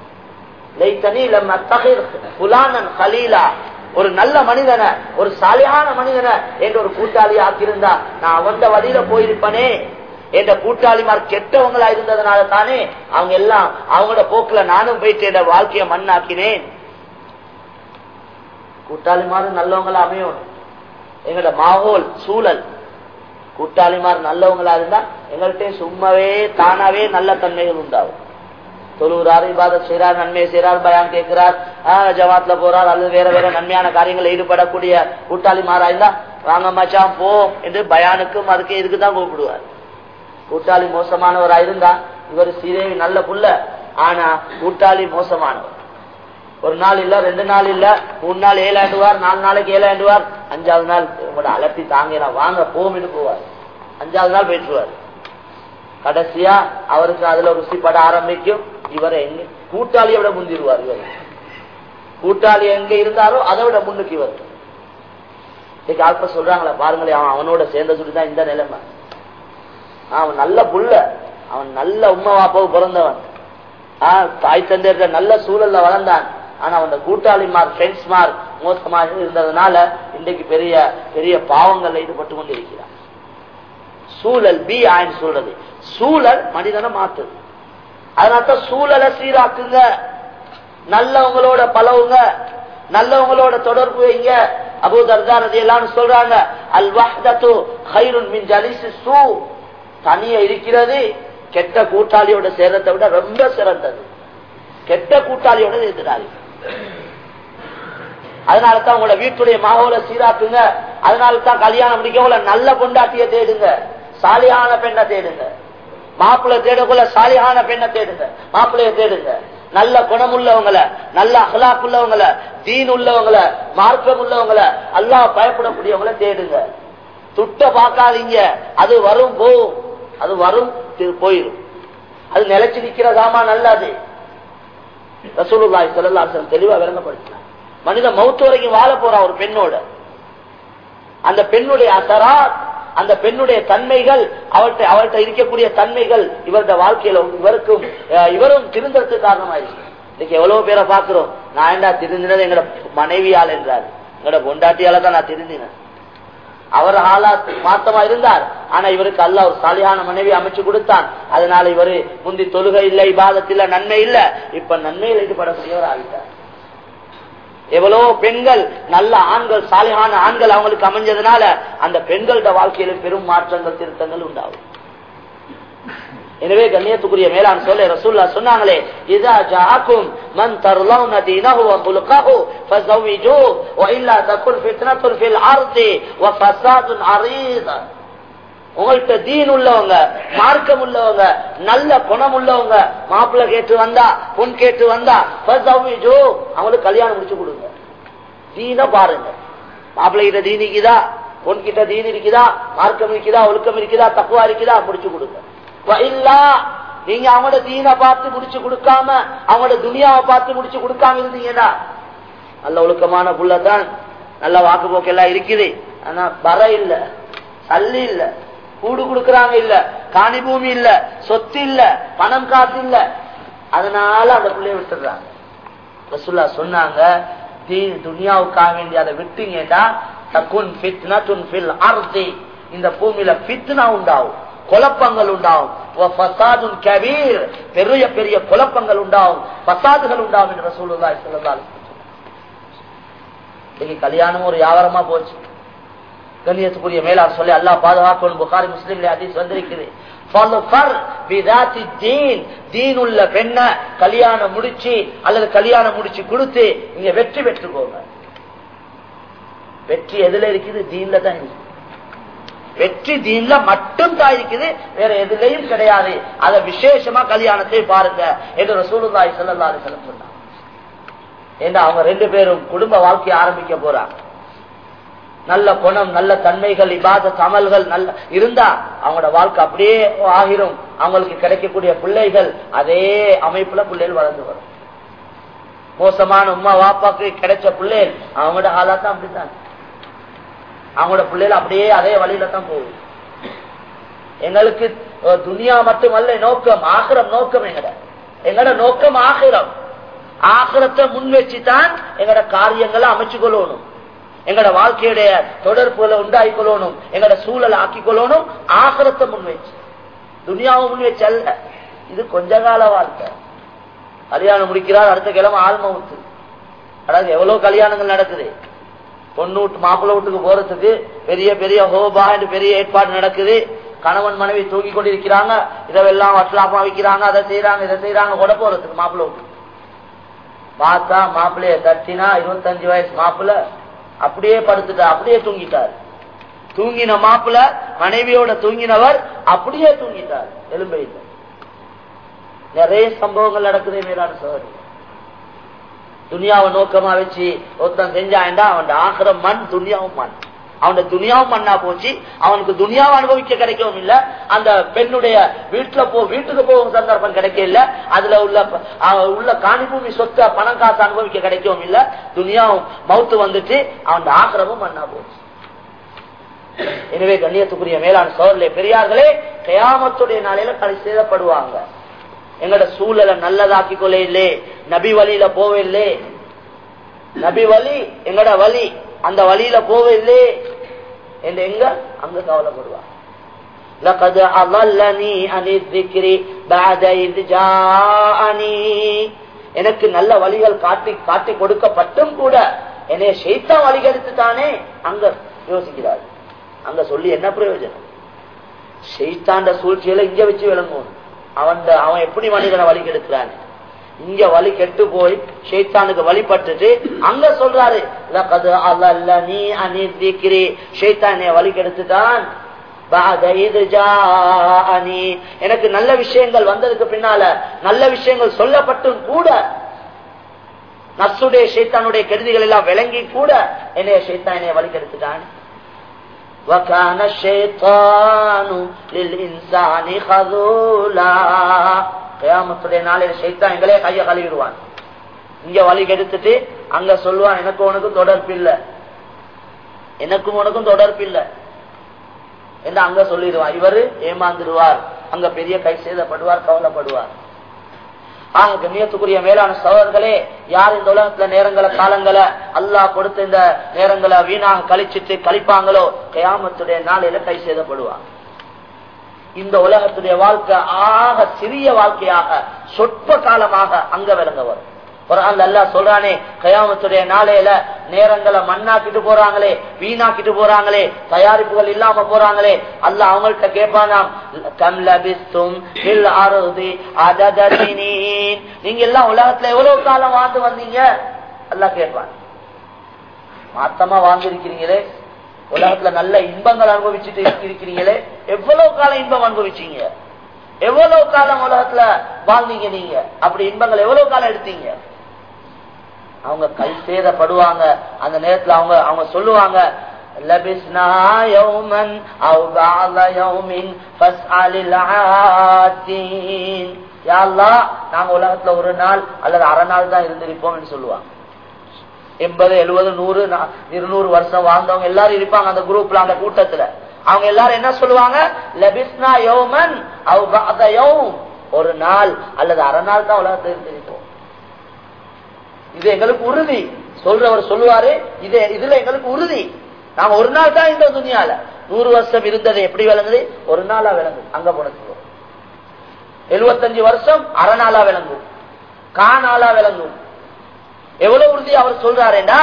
A: ஒரு நல்ல மனிதனை ஒரு சாலையான மனிதனை என்ற ஒரு கூட்டாளி ஆக்கியிருந்தா நான் அவன் வழியில போயிருப்பனே என்ற கூட்டாளிமார் கெட்டவங்களா இருந்ததுனால தானே அவங்க எல்லாம் அவங்களோட போக்குல நானும் போயிட்டு என் வாழ்க்கைய மண்ணாக்கினேன் கூட்டாளிமாரும் நல்லவங்களா அமையும் எங்களோட மாகோல் சூழல் கூட்டாளிமார் நல்லவங்களா இருந்தா எங்கள்கிட்ட சும்மாவே தானாவே நல்ல தன்மைகள் உண்டாகும் தொழுகிறார் இபாதத் செய்கிறார் நன்மை செய்கிறார் பயான் கேட்கிறார் ஜமாத்ல போறார் அல்லது வேற வேற நன்மையான காரியங்களில் ஈடுபடக்கூடிய கூட்டாளி மாறாயிருந்தா வாங்க மச்சான் போ என்று பயானுக்கும் அதுக்கு இதுக்கு தான் கூப்பிடுவார் கூட்டாளி மோசமானவரா இருந்தா இவர் சீதேவி நல்ல புள்ள ஆனா கூட்டாளி மோசமானவர் ஒரு நாள் இல்ல ரெண்டு நாள் இல்ல மூணு நாள் ஏழாண்டுவார் நாலு நாளைக்கு ஏழாண்டுவார் அஞ்சாவது நாள் உங்களோட அலப்பி தாங்கினா வாங்க போமின்னு போவார் அஞ்சாவது நாள் போயிட்டுருவார் கடைசியா அவருக்கு அதுல ருசிப்பட ஆரம்பிக்கும் இவரை எங்க கூட்டாளியை விட முந்திடுவார் இவர் கூட்டாளி எங்க இருந்தாரோ அதை விட முன்னுக்கு இவர் இன்னைக்கு ஆட்கள் சொல்றாங்களா பாருங்களேன் அவன் அவனோட சேர்ந்த சொல்லிதான் இந்த நிலைமை அவன் நல்ல புள்ள அவன் நல்ல உம்மா வாப்பாவு பிறந்தவன் ஆஹ் தாய் தந்தையர் நல்ல சூழல்ல வளர்ந்தான் ஆனா அவன் கூட்டாளிமார் ஃப்ரெண்ட்ஸ்மார் மோசமா இருந்ததுனால இன்றைக்கு பெரிய பெரிய பாவங்கள்ல ஈடுபட்டு கொண்டிருக்கிறார் சூழல் பி ஆயின்னு சொல்றது சூழல் மனிதனை மாத்துது அதனால்தான் சூழலை சீராக்குங்க நல்லவங்களோட பழவுங்க நல்லவங்களோட தொடர்பு வைங்க அபு தர்தாரதி எல்லாம் சொல்றாங்க அல் வஹ்தத்து ஹைருன் மின் ஜலிசி சூ தனிய இருக்கிறது கெட்ட கூட்டாளியோட சேர்றதை விட ரொம்ப சிறந்தது கெட்ட கூட்டாளியோட எதிராளி அதனாலதான் உங்களோட வீட்டுடைய மாவோல சீராக்குங்க அதனாலதான் கல்யாணம் முடிக்க நல்ல பொண்டாட்டிய தேடுங்க சாலியான பெண்ணை தேடுங்க மாப்பிள்ளை தேடக்குள்ள சாலியான பெண்ணை தேடுங்க மாப்பிள்ளைய தேடுங்க நல்ல குணம் உள்ளவங்களை நல்ல அகலாக் உள்ளவங்களை தீன் உள்ளவங்களை மார்க்கம் உள்ளவங்களை அல்லா பயப்படக்கூடியவங்களை தேடுங்க துட்ட பார்க்காதீங்க அது வரும் போகும் அது வரும் போயிடும் அது நிலைச்சு நிக்கிறதாமா நல்லது ரசூலுல்லாய் சொல்லலாசன் தெளிவா விளங்கப்படுத்தினார் மனித மௌத்து வரைக்கும் வாழ போறான் ஒரு பெண்ணோட அந்த பெண்ணுடைய அசரா அந்த பெண்ணுடைய தன்மைகள் அவர்கிட்ட அவர்கிட்ட இருக்கக்கூடிய தன்மைகள் இவருடைய வாழ்க்கையில இவருக்கும் இவரும் திருந்தறதுக்கு காரணமாயிருக்கு இன்னைக்கு எவ்வளவு பேரை பாக்குறோம் நான் என்ன திருந்தினது எங்கட மனைவியால் என்றார் எங்கட பொண்டாட்டியால தான் நான் திருந்தினேன் அவர் ஆளா மாத்தமா இருந்தார் ஆனா இவருக்கு அல்ல ஒரு சாலியான மனைவி அமைச்சு கொடுத்தான் அதனால இவரு முந்தி தொழுகை இல்ல இபாதத்தில் நன்மை இல்ல இப்ப நன்மையில் ஈடுபடக்கூடியவர் ஆகிட்டார் எவ்வளவு பெண்கள் நல்ல ஆண்கள் சாலியான ஆண்கள் அவங்களுக்கு அமைஞ்சதுனால அந்த பெண்களோட வாழ்க்கையில பெரும் மாற்றங்கள் திருத்தங்கள் உண்டாகும் எனவே கண்ணியத்துக்குரிய மேலான் சொல்ல ரசூல்லா சொன்னாங்களே இதா ஜாக்கும் மன் தர்லௌன தீனஹு வ குல்கஹு ஃபஸவ்விஜு வ இல்லா தகுல் ஃபித்னத்துன் ஃபில் அர்தி வ ஃபஸாதுன் அரீத் உங்கள்கிட்ட தீன் உள்ளவங்க மார்க்கம் உள்ளவங்க நல்ல குணம் உள்ளவங்க மாப்பிள்ளை கேட்டு வந்தா பொன் கேட்டு வந்தா ஃபஸவ்விஜு அவங்களுக்கு கல்யாணம் முடிச்சு கொடுங்க தீன பாருங்க மாப்பிள்ளை கிட்ட தீன் இருக்குதா பொன் கிட்ட தீன் இருக்குதா மார்க்கம் இருக்குதா ஒழுக்கம் இருக்குதா தக்குவா இருக்குதா முடிச்சு கொடுங்க இல்லா நீங்க அவங்களோட தீனை பார்த்து முடிச்சு கொடுக்காம அவங்களோட துனியாவை பார்த்து முடிச்சு கொடுக்காம இருந்தீங்கன்னா நல்ல ஒழுக்கமான புள்ளதான் நல்ல வாக்கு போக்கு எல்லாம் இருக்குது ஆனா பர இல்ல சல்லி இல்ல கூடு கொடுக்கறாங்க இல்ல காணி பூமி இல்ல சொத்து இல்ல பணம் காசு இல்ல அதனால அந்த பிள்ளைய விட்டுறாங்க ரசுல்லா சொன்னாங்க தீன் துனியாவுக்காக வேண்டி அதை விட்டீங்கன்னா தக்குன் ஃபித்னா துன் ஃபில் அர்தி இந்த பூமியில ஃபித்னா உண்டாகும் குழப்பங்கள் உண்டாகும் கபீர் பெரிய பெரிய குழப்பங்கள் உண்டாகும் பசாதுகள் உண்டாகும் என்று சொல்லுதா சொல்லதால் இன்னைக்கு கல்யாணம் ஒரு வியாபாரமா போச்சு கண்ணியத்துக்குரிய மேலார் சொல்லி அல்லா பாதுகாக்கணும் புகாரி முஸ்லீம்ல அதிஸ் வந்திருக்குது உள்ள பெண்ண கல்யாணம் முடிச்சு அல்லது கல்யாணம் முடிச்சு கொடுத்து நீங்க வெற்றி பெற்றுக்கோங்க வெற்றி எதுல இருக்குது தீன்ல தான் இருக்கு வெற்றி தீன்ல மட்டும் தான் இருக்குது வேற எதுலையும் கிடையாது அத விசேஷமா கல்யாணத்தை பாருங்க என்று ரசூலுல்லாய் சொல்லலாரு சொல்ல சொன்னாங்க ஏன்னா அவங்க ரெண்டு பேரும் குடும்ப வாழ்க்கையை ஆரம்பிக்க போறாங்க நல்ல குணம் நல்ல தன்மைகள் இபாத அமல்கள் நல்ல இருந்தா அவங்களோட வாழ்க்கை அப்படியே ஆகிரும் அவங்களுக்கு கிடைக்கக்கூடிய பிள்ளைகள் அதே அமைப்புல பிள்ளைகள் வளர்ந்து வரும் மோசமான உமா வாப்பாக்கு கிடைச்ச பிள்ளைகள் அவங்களோட ஆளாத்தான் அப்படித்தான் அவங்களோட பிள்ளைகள் அப்படியே அதே வழியில தான் போகுது எங்களுக்கு துனியா மட்டுமல்ல நோக்கம் ஆகிரம் நோக்கம் எங்கட எங்கட நோக்கம் ஆகிரம் ஆகிரத்தை முன் வச்சுதான் எங்கட காரியங்களை அமைச்சு கொள்ளணும் எங்கட வாழ்க்கையுடைய தொடர்புகளை உண்டாக்கி கொள்ளணும் எங்கட சூழலை ஆக்கி கொள்ளணும் ஆகிரத்தை முன் வச்சு துனியாவை முன் வச்சு அல்ல இது கொஞ்ச கால வாழ்க்கை கல்யாணம் முடிக்கிறார் அடுத்த கிழமை ஆழ்மவுத்து அதாவது எவ்வளவு கல்யாணங்கள் நடக்குது பொண்ணு வீட்டு மாப்பிள்ளை வீட்டுக்கு போறதுக்கு பெரிய பெரிய ஹோபா என்று பெரிய ஏற்பாடு நடக்குது கணவன் மனைவி தூங்கி கொண்டிருக்கிறாங்க இதெல்லாம் வட்டலாப்பா வைக்கிறாங்க அதை செய்யறாங்க இதை செய்யறாங்க கொட போறதுக்கு மாப்பிள்ளை வீட்டு பார்த்தா மாப்பிள்ளைய தட்டினா இருபத்தஞ்சு வயசு மாப்பிள்ள அப்படியே படுத்துட்டா அப்படியே தூங்கிட்டார் தூங்கின மாப்பிள்ள மனைவியோட தூங்கினவர் அப்படியே தூங்கிட்டார் எலும்பையில் நிறைய சம்பவங்கள் நடக்குது மேலான சோதரி துனியாவை நோக்கமா வச்சு ஒருத்தன் செஞ்சாண்டா அவன் ஆகிற மண் துனியாவும் மண் அவன துனியாவும் மண்ணா போச்சு அவனுக்கு துனியாவை அனுபவிக்க கிடைக்கவும் இல்ல அந்த பெண்ணுடைய வீட்டுல போ வீட்டுக்கு போகும் சந்தர்ப்பம் கிடைக்க இல்ல அதுல உள்ள உள்ள காணிபூமி சொத்த பணம் காசு அனுபவிக்க கிடைக்கவும் இல்ல துனியாவும் மவுத்து வந்துட்டு அவன் ஆக்கிரமும் மண்ணா போச்சு எனவே கண்ணியத்துக்குரிய மேலான சோழர்களே பெரியார்களே கயாமத்துடைய நாளையில கலை செய்தப்படுவாங்க எங்கட சூழலை நல்லதாக்கி கொள்ள இல்லை நபி வழியில போவில்லை நபி வழி எங்கட வழி அந்த வழியில போவதில்லே என்று எங்க அங்க கவலைப்படுவார் لقد أضلني عن الذكر بعد إذ جاءني எனக்கு நல்ல வழிகள் காட்டி காட்டி கொடுக்கப்பட்டும் கூட என்னைய ஷெய்தா வழிகெடுத்துட்டானே அங்க யோசிக்கிறார் அங்க சொல்லி என்ன பிரயோஜனம் ஷெய்தாண்ட சூழ்ச்சியில இங்க வச்சு விளங்கும் அவன் அவன் எப்படி மனிதனை வழி கெடுக்கிறான் இங்க வழி கெட்டு போய் ஷெய்தானுக்கு வழிபட்டுட்டு அங்க சொல்றாரு லகது அல்லல்லனி அனி திக்ரி ஷெய்தான் வழி கெடுத்துட்டான் بعد إذ جاءني. எனக்கு நல்ல விஷயங்கள் வந்ததுக்கு பின்னால நல்ல விஷயங்கள் சொல்லப்பட்டும் கூட நசுடைய ஷைத்தானுடைய கெடுதிகள் எல்லாம் விளங்கி கூட என்னைய ஷைத்தான் என்னைய வழிகெடுத்துட்டான் وكان الشيطان للإنسان خذولا கியாமத்துடைய நாளையில ஷைத்தான் எங்களே கைய கழுவிடுவான் இங்க வழி கெடுத்துட்டு அங்க சொல்லுவான் எனக்கு உனக்கும் தொடர்பு இல்ல எனக்கும் உனக்கும் தொடர்பு இல்ல என்று அங்க சொல்லிடுவான் இவரு ஏமாந்துடுவார் அங்க பெரிய கை சேதப்படுவார் கவலைப்படுவார் ஆக கண்ணியத்துக்குரிய மேலான சகோதரர்களே யார் இந்த உலகத்துல நேரங்களை காலங்களை அல்லாஹ் கொடுத்த இந்த நேரங்களை வீணாக கழிச்சிட்டு கழிப்பாங்களோ கயாமத்துடைய நாளையில கை சேதப்படுவாங்க இந்த உலகத்துடைய வாழ்க்கை ஆக சிறிய வாழ்க்கையாக சொற்ப காலமாக அங்க விளங்க வரும் ஒரு ஆள் அல்லா சொல்றானே கயாமத்துடைய நாளையில நேரங்களை மண்ணாக்கிட்டு போறாங்களே வீணாக்கிட்டு போறாங்களே தயாரிப்புகள் இல்லாம போறாங்களே அல்ல அவங்கள்ட்ட கேட்பானாம் கம் லபிஸ்தும் இல் அருதி அததீன் நீங்க எல்லாம் உலகத்துல எவ்வளவு காலம் வாழ்ந்து வந்தீங்க அல்லா கேட்பான் மாத்தமா வாழ்ந்திருக்கிறீங்களே உலகத்துல நல்ல இன்பங்கள் அனுபவிச்சுட்டு இருக்கிறீங்களே எவ்வளவு காலம் இன்பம் அனுபவிச்சீங்க எவ்வளவு காலம் உலகத்துல வாழ்ந்தீங்க நீங்க அப்படி இன்பங்கள் எவ்வளவு காலம் எடுத்தீங்க அவங்க கை சேதப்படுவாங்க அந்த நேரத்துல அவங்க அவங்க சொல்லுவாங்க لبسنا يوما او بعض يوم فاسأل العادين يا الله நாங்க உலகத்துல ஒரு நாள் அல்லது அரை நாள் தான் இருந்திருப்போம் சொல்லுவாங்க எண்பது எழுபது நூறு இருநூறு வருஷம் வாழ்ந்தவங்க எல்லாரும் இருப்பாங்க அந்த குரூப்ல அந்த கூட்டத்துல அவங்க எல்லாரும் என்ன சொல்லுவாங்க லபிஸ்னா யோமன் ஒரு நாள் அல்லது அரை நாள் தான் உலகத்தில் இருந்திருப்போம் இது எங்களுக்கு உறுதி சொல்றவர் சொல்லுவாரு இது இதுல எங்களுக்கு உறுதி நாங்க ஒரு நாள் தான் இந்த துணியால நூறு வருஷம் இருந்தது எப்படி விளங்குது ஒரு நாளா விளங்கும் அங்க போனது எழுபத்தஞ்சு வருஷம் அரை நாளா விளங்கும் காணாலா விளங்கும் எவ்வளவு உறுதி அவர் சொல்றாருன்னா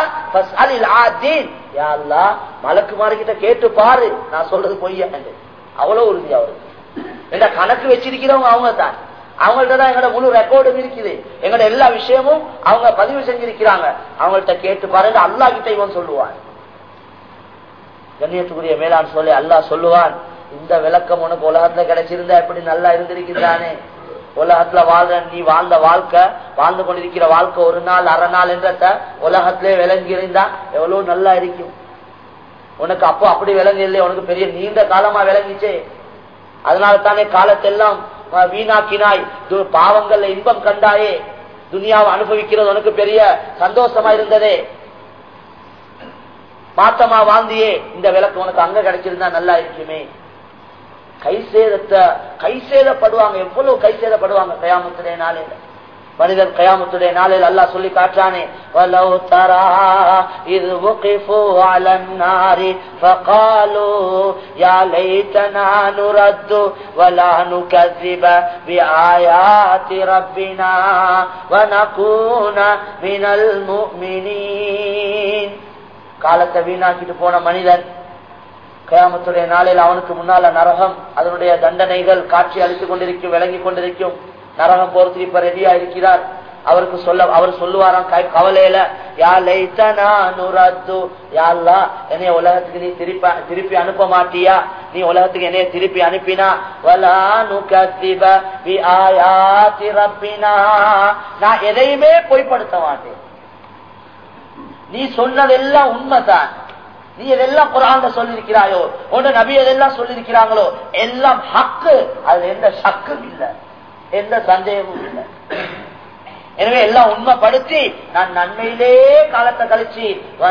A: மலக்கு மாறிக்கிட்ட கேட்டு பாரு நான் சொல்றது பொய்யா அவ்வளவு உறுதி அவருக்கு என்ன கணக்கு வச்சிருக்கிறவங்க அவங்க தான் அவங்கள்ட்ட தான் எங்களோட முழு ரெக்கார்டும் இருக்குது எங்களோட எல்லா விஷயமும் அவங்க பதிவு செஞ்சிருக்கிறாங்க அவங்கள்ட்ட கேட்டு பாருங்க அல்லா கிட்ட இவன் சொல்லுவான் கண்ணியத்துக்குரிய மேலான் சொல்லி அல்லாஹ் சொல்லுவான் இந்த விளக்கம் உனக்கு உலகத்துல கிடைச்சிருந்தா எப்படி நல்லா இருந்திருக்கிறானே உலகத்துல வாழ்ற நீ வாழ்ந்த வாழ்க்கை வாழ்ந்து கொண்டிருக்கிற வாழ்க்கை ஒரு நாள் அரை நாள் என்றத உலகத்திலே விளங்கி இருந்தா எவ்வளவு நல்லா இருக்கும் உனக்கு அப்போ அப்படி விளங்கி இல்லையே உனக்கு பெரிய நீண்ட காலமா விளங்கிச்சே அதனால தானே காலத்தெல்லாம் வீணாக்கினாய் பாவங்கள்ல இன்பம் கண்டாயே துனியாவை அனுபவிக்கிறது உனக்கு பெரிய சந்தோஷமா இருந்ததே மாத்தமா வாழ்ந்தியே இந்த விளக்கு உனக்கு அங்க கிடைச்சிருந்தா நல்லா இருக்குமே கை சேதத்தை கை சேதப்படுவாங்க எவ்வளவு கை சேதப்படுவாங்க கயாமத்துடைய நாளையில மனிதன் கயாமத்துடைய நாளில் அல்லாஹ் சொல்லி காட்டுறானே وَلَوْ تَرَى إِذْ وُقِفُوا عَلَى النَّارِ فَقَالُوا يَا لَيْتَنَا نُرَدُّ وَلَا نُكَذِّبَ بِآيَاتِ رَبِّنَا وَنَكُونَ مِنَ الْمُؤْمِنِينَ காலத்தை வீணாக்கிட்டு போன மனிதன் கயாமத்துடைய நாளில் அவனுக்கு முன்னால நரகம் அதனுடைய தண்டனைகள் காட்சி அளித்துக் கொண்டிருக்கும் விளங்கி கொண்டிருக்கும் நரகம் போறதுக்கு இப்ப ரெடியா இருக்கிறார் அவருக்கு சொல்ல அவர் சொல்லுவாராம் கவலையில யா லைத்தனா நுரத்து யாழ்லா என்னைய உலகத்துக்கு நீ திருப்பி திருப்பி அனுப்ப மாட்டியா நீ உலகத்துக்கு என்னைய திருப்பி அனுப்பினா வலா நுகத்திப பி ஆயாத்தி ரப்பினா நான் எதையுமே பொய்ப்படுத்த மாட்டேன் நீ சொன்னதெல்லாம் உண்மைதான் நீ எதெல்லாம் குரான் சொல்லிருக்கிறாயோ உன்ன நபி எதெல்லாம் சொல்லிருக்கிறாங்களோ எல்லாம் ஹக்கு அதுல எந்த சக்கும் இல்லை எந்த சந்தேகமும் இல்லை எனவே எல்லாம் உண்மைப்படுத்தி நான் நன்மையிலே காலத்தை கழிச்சு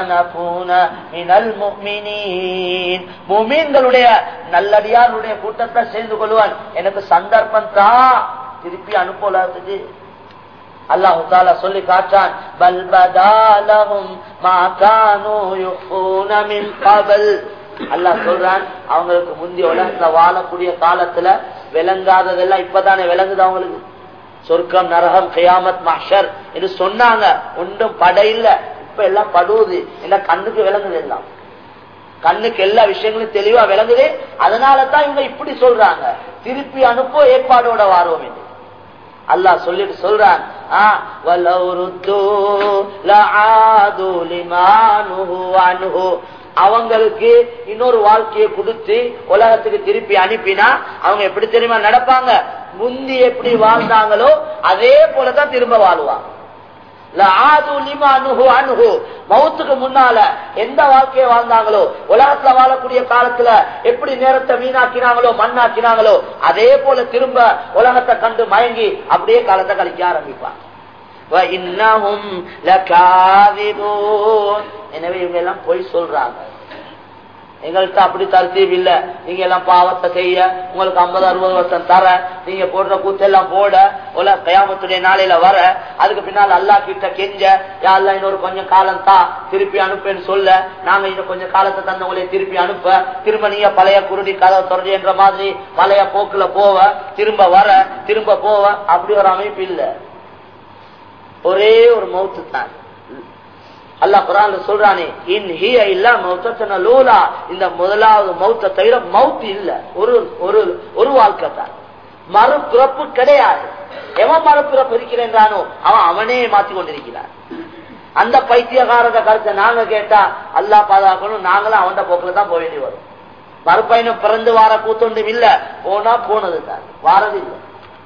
A: முமீன்களுடைய நல்லடியாருடைய கூட்டத்தை சேர்ந்து கொள்வான் எனக்கு சந்தர்ப்பம் தான் திருப்பி அனுப்பலாதுக்கு அல்லாஹு தாலா சொல்லி காட்டான் பல் பதாலஹும் மா கானூ யுஃபூன மின் கபல் அல்லாஹ் சொல்றான் அவங்களுக்கு முந்தைய உலகத்துல வாழக்கூடிய காலத்துல விளங்காததெல்லாம் இப்பதானே விளங்குது அவங்களுக்கு சொர்க்கம் நரகம் கியாமத் மஹர் என்று சொன்னாங்க ஒன்றும் படையில்ல இப்ப எல்லாம் படுவது எல்லாம் கண்ணுக்கு விளங்குது எல்லாம் கண்ணுக்கு எல்லா விஷயங்களும் தெளிவா விளங்குது அதனால தான் இவங்க இப்படி சொல்றாங்க திருப்பி அனுப்போ ஏற்பாடோட வாரோம் என்று அல்லாஹ் சொல்லிட்டு சொல்றான் ஆ, وَلَوْ رُدُّوا لَعَادُوا لِمَا نُهُوا عَنْهُ. அவங்களுக்கு இன்னொரு வாழ்க்கையை கொடுத்து உலகத்துக்கு திருப்பி அனுப்பினா அவங்க எப்படி தெரியுமா நடப்பாங்க முந்தி எப்படி வாழ்ந்தாங்களோ அதே போலதான் திரும்ப வாழ்வாங்க லஆது லிமா அனுஹு அனுஹு. மௌத்துக்கு முன்னால எந்த வாழ்க்கையை வாழ்ந்தாங்களோ உலகத்துல வாழக்கூடிய காலத்துல எப்படி நேரத்தை வீணாக்கினாங்களோ மண்ணாக்கினாங்களோ அதே போல திரும்ப உலகத்தை கண்டு மயங்கி அப்படியே காலத்தை கழிக்க ஆரம்பிப்பாங்க وَإِنَّهُمْ لَكَاذِبُونَ. எனவே இவங்க எல்லாம் பொய் சொல்றாங்க எங்கள்கிட்ட அப்படி தர்த்தீப் இல்ல நீங்க எல்லாம் பாவத்தை செய்ய உங்களுக்கு ஐம்பது அறுபது வருஷம் தர நீங்க போடுற கூத்தெல்லாம் போட உல கயாமத்துடைய நாளையில வர அதுக்கு பின்னால் அல்லா கிட்ட கெஞ்ச யாரெல்லாம் இன்னொரு கொஞ்சம் காலம் தா திருப்பி அனுப்புன்னு சொல்ல நாங்க இன்னும் கொஞ்சம் காலத்தை தந்தவங்களே திருப்பி அனுப்ப திரும்ப நீங்க பழைய குருடி கதை தொடர்ந்து என்ற மாதிரி பழைய போக்குல போவ திரும்ப வர திரும்ப போவ அப்படி ஒரு அமைப்பு இல்ல ஒரே ஒரு மௌத்து தான் அல்லாஹ் குரான்ல சொல்றானே இன் ஹிய இல்ல மௌத்தன லூலா இந்த முதலாவது மௌத்த தவிர மவுத் இல்ல ஒரு ஒரு ஒரு வாழ்க்கை தான் மறுபிறப்பு கிடையாது எவன் மறுபிறப்பு இருக்கிறானோ அவன் அவனே மாத்தி கொண்டிருக்கிறான் அந்த பைத்தியகாரத கருத்தை நாங்க கேட்டா அல்லா பாதுகாக்கணும் நாங்களும் அவன் போக்குல தான் போக வேண்டி வரும் மறுபயணம் பிறந்து வார கூத்தொண்டும் இல்ல போனா போனது தான் வாரது இல்லை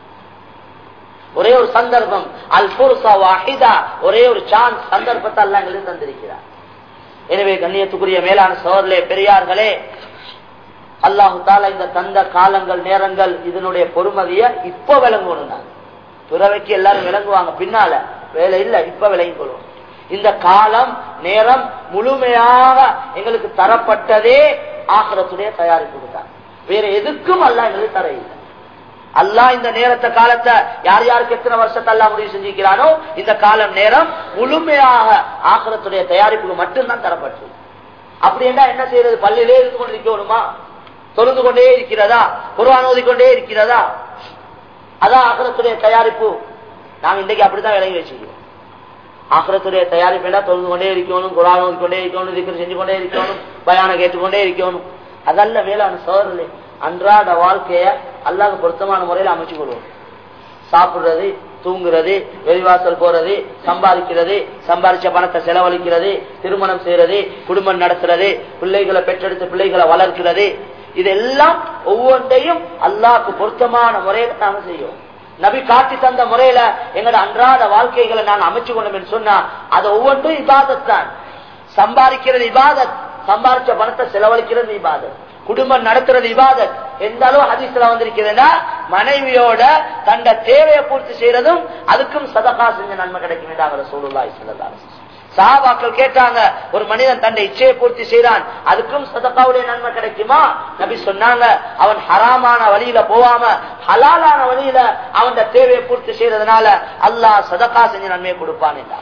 A: ஒரே ஒரு சந்தர்ப்பம் அல் புருசா வாஹிதா ஒரே ஒரு சான்ஸ் சந்தர்ப்பத்தை அல்ல எங்களுக்கு தந்திருக்கிறார் எனவே கண்ணியத்துக்குரிய மேலான சோழர்களே பெரியார்களே அல்லாஹு தாலா இந்த தந்த காலங்கள் நேரங்கள் இதனுடைய பொறுமதிய இப்ப விளங்கணும் நாங்க பிறவைக்கு எல்லாரும் விளங்குவாங்க பின்னால வேலை இல்ல இப்ப விளங்கி கொள்வோம் இந்த காலம் நேரம் முழுமையாக எங்களுக்கு தரப்பட்டதே ஆகரத்துடைய தயாரிப்பு தான் வேற எதுக்கும் அல்ல எங்களுக்கு தர இல்லை அல்லாஹ் இந்த நேரத்தை காலத்தை யார் யாருக்கு எத்தனை வருஷத்தை எல்லாம் முடிவு செஞ்சிருக்கிறானோ இந்த காலம் நேரம் முழுமையாக ஆக்கிரத்துடைய தயாரிப்புக்கு மட்டும்தான் தரப்பட்டு அப்படி என்ன என்ன செய்யறது பள்ளியிலே இருந்து கொண்டு இருக்கணுமா தொழுந்து கொண்டே இருக்கிறதா குர்ஆன் ஓதிக்கொண்டே இருக்கிறதா அதான் ஆக்கிரத்துடைய தயாரிப்பு நாங்க இன்றைக்கு அப்படித்தான் விளங்கி வச்சுக்கிறோம் ஆக்கிரத்துடைய தயாரிப்பு என்ன தொழுது கொண்டே இருக்கணும் குரான் ஓதிக்கொண்டே இருக்கணும் திக்கர் செஞ்சு கொண்டே இருக்கணும் பயான கேட்டுக்கொண்டே இருக்கணும் அதல்ல வேளாண் சோழர்களே அன்றாட வாழ்க்கைய அல்லாத பொருத்தமான முறையில் அமைச்சு கொள்வோம் சாப்பிடுறது தூங்குறது வெளிவாசல் போறது சம்பாதிக்கிறது சம்பாதிச்ச பணத்தை செலவழிக்கிறது திருமணம் செய்யறது குடும்பம் நடத்துறது பிள்ளைகளை பெற்றெடுத்து பிள்ளைகளை வளர்க்கிறது இதெல்லாம் ஒவ்வொன்றையும் அல்லாக்கு பொருத்தமான முறையில நாங்க செய்வோம் நபி காட்டி தந்த முறையில எங்களோட அன்றாட வாழ்க்கைகளை நாங்க அமைச்சு கொண்டோம் சொன்னா அது ஒவ்வொன்றும் இபாதத் தான் சம்பாதிக்கிறது இபாதத் சம்பாதிச்ச பணத்தை செலவழிக்கிறது இபாதத் குடும்பம் நடத்துறது இபாதத் எந்த அளவு ஹதீஸ்ல வந்திருக்கிறதுனா மனைவியோட தண்ட தேவையை பூர்த்தி செய்யறதும் அதுக்கும் சதகா செஞ்ச நன்மை கிடைக்கும் என்றாங்க சூழ்நிலை சொல்லலாம் சாபாக்கள் கேட்டாங்க ஒரு மனிதன் தன்னை இச்சையை பூர்த்தி செய்யறான் அதுக்கும் சதகாவுடைய நன்மை கிடைக்குமா நபி சொன்னாங்க அவன் ஹராமான வழியில போவாம ஹலாலான வழியில அவன் தேவையை பூர்த்தி செய்யறதுனால அல்லாஹ் சதகா செஞ்ச நன்மையை கொடுப்பான் என்றான்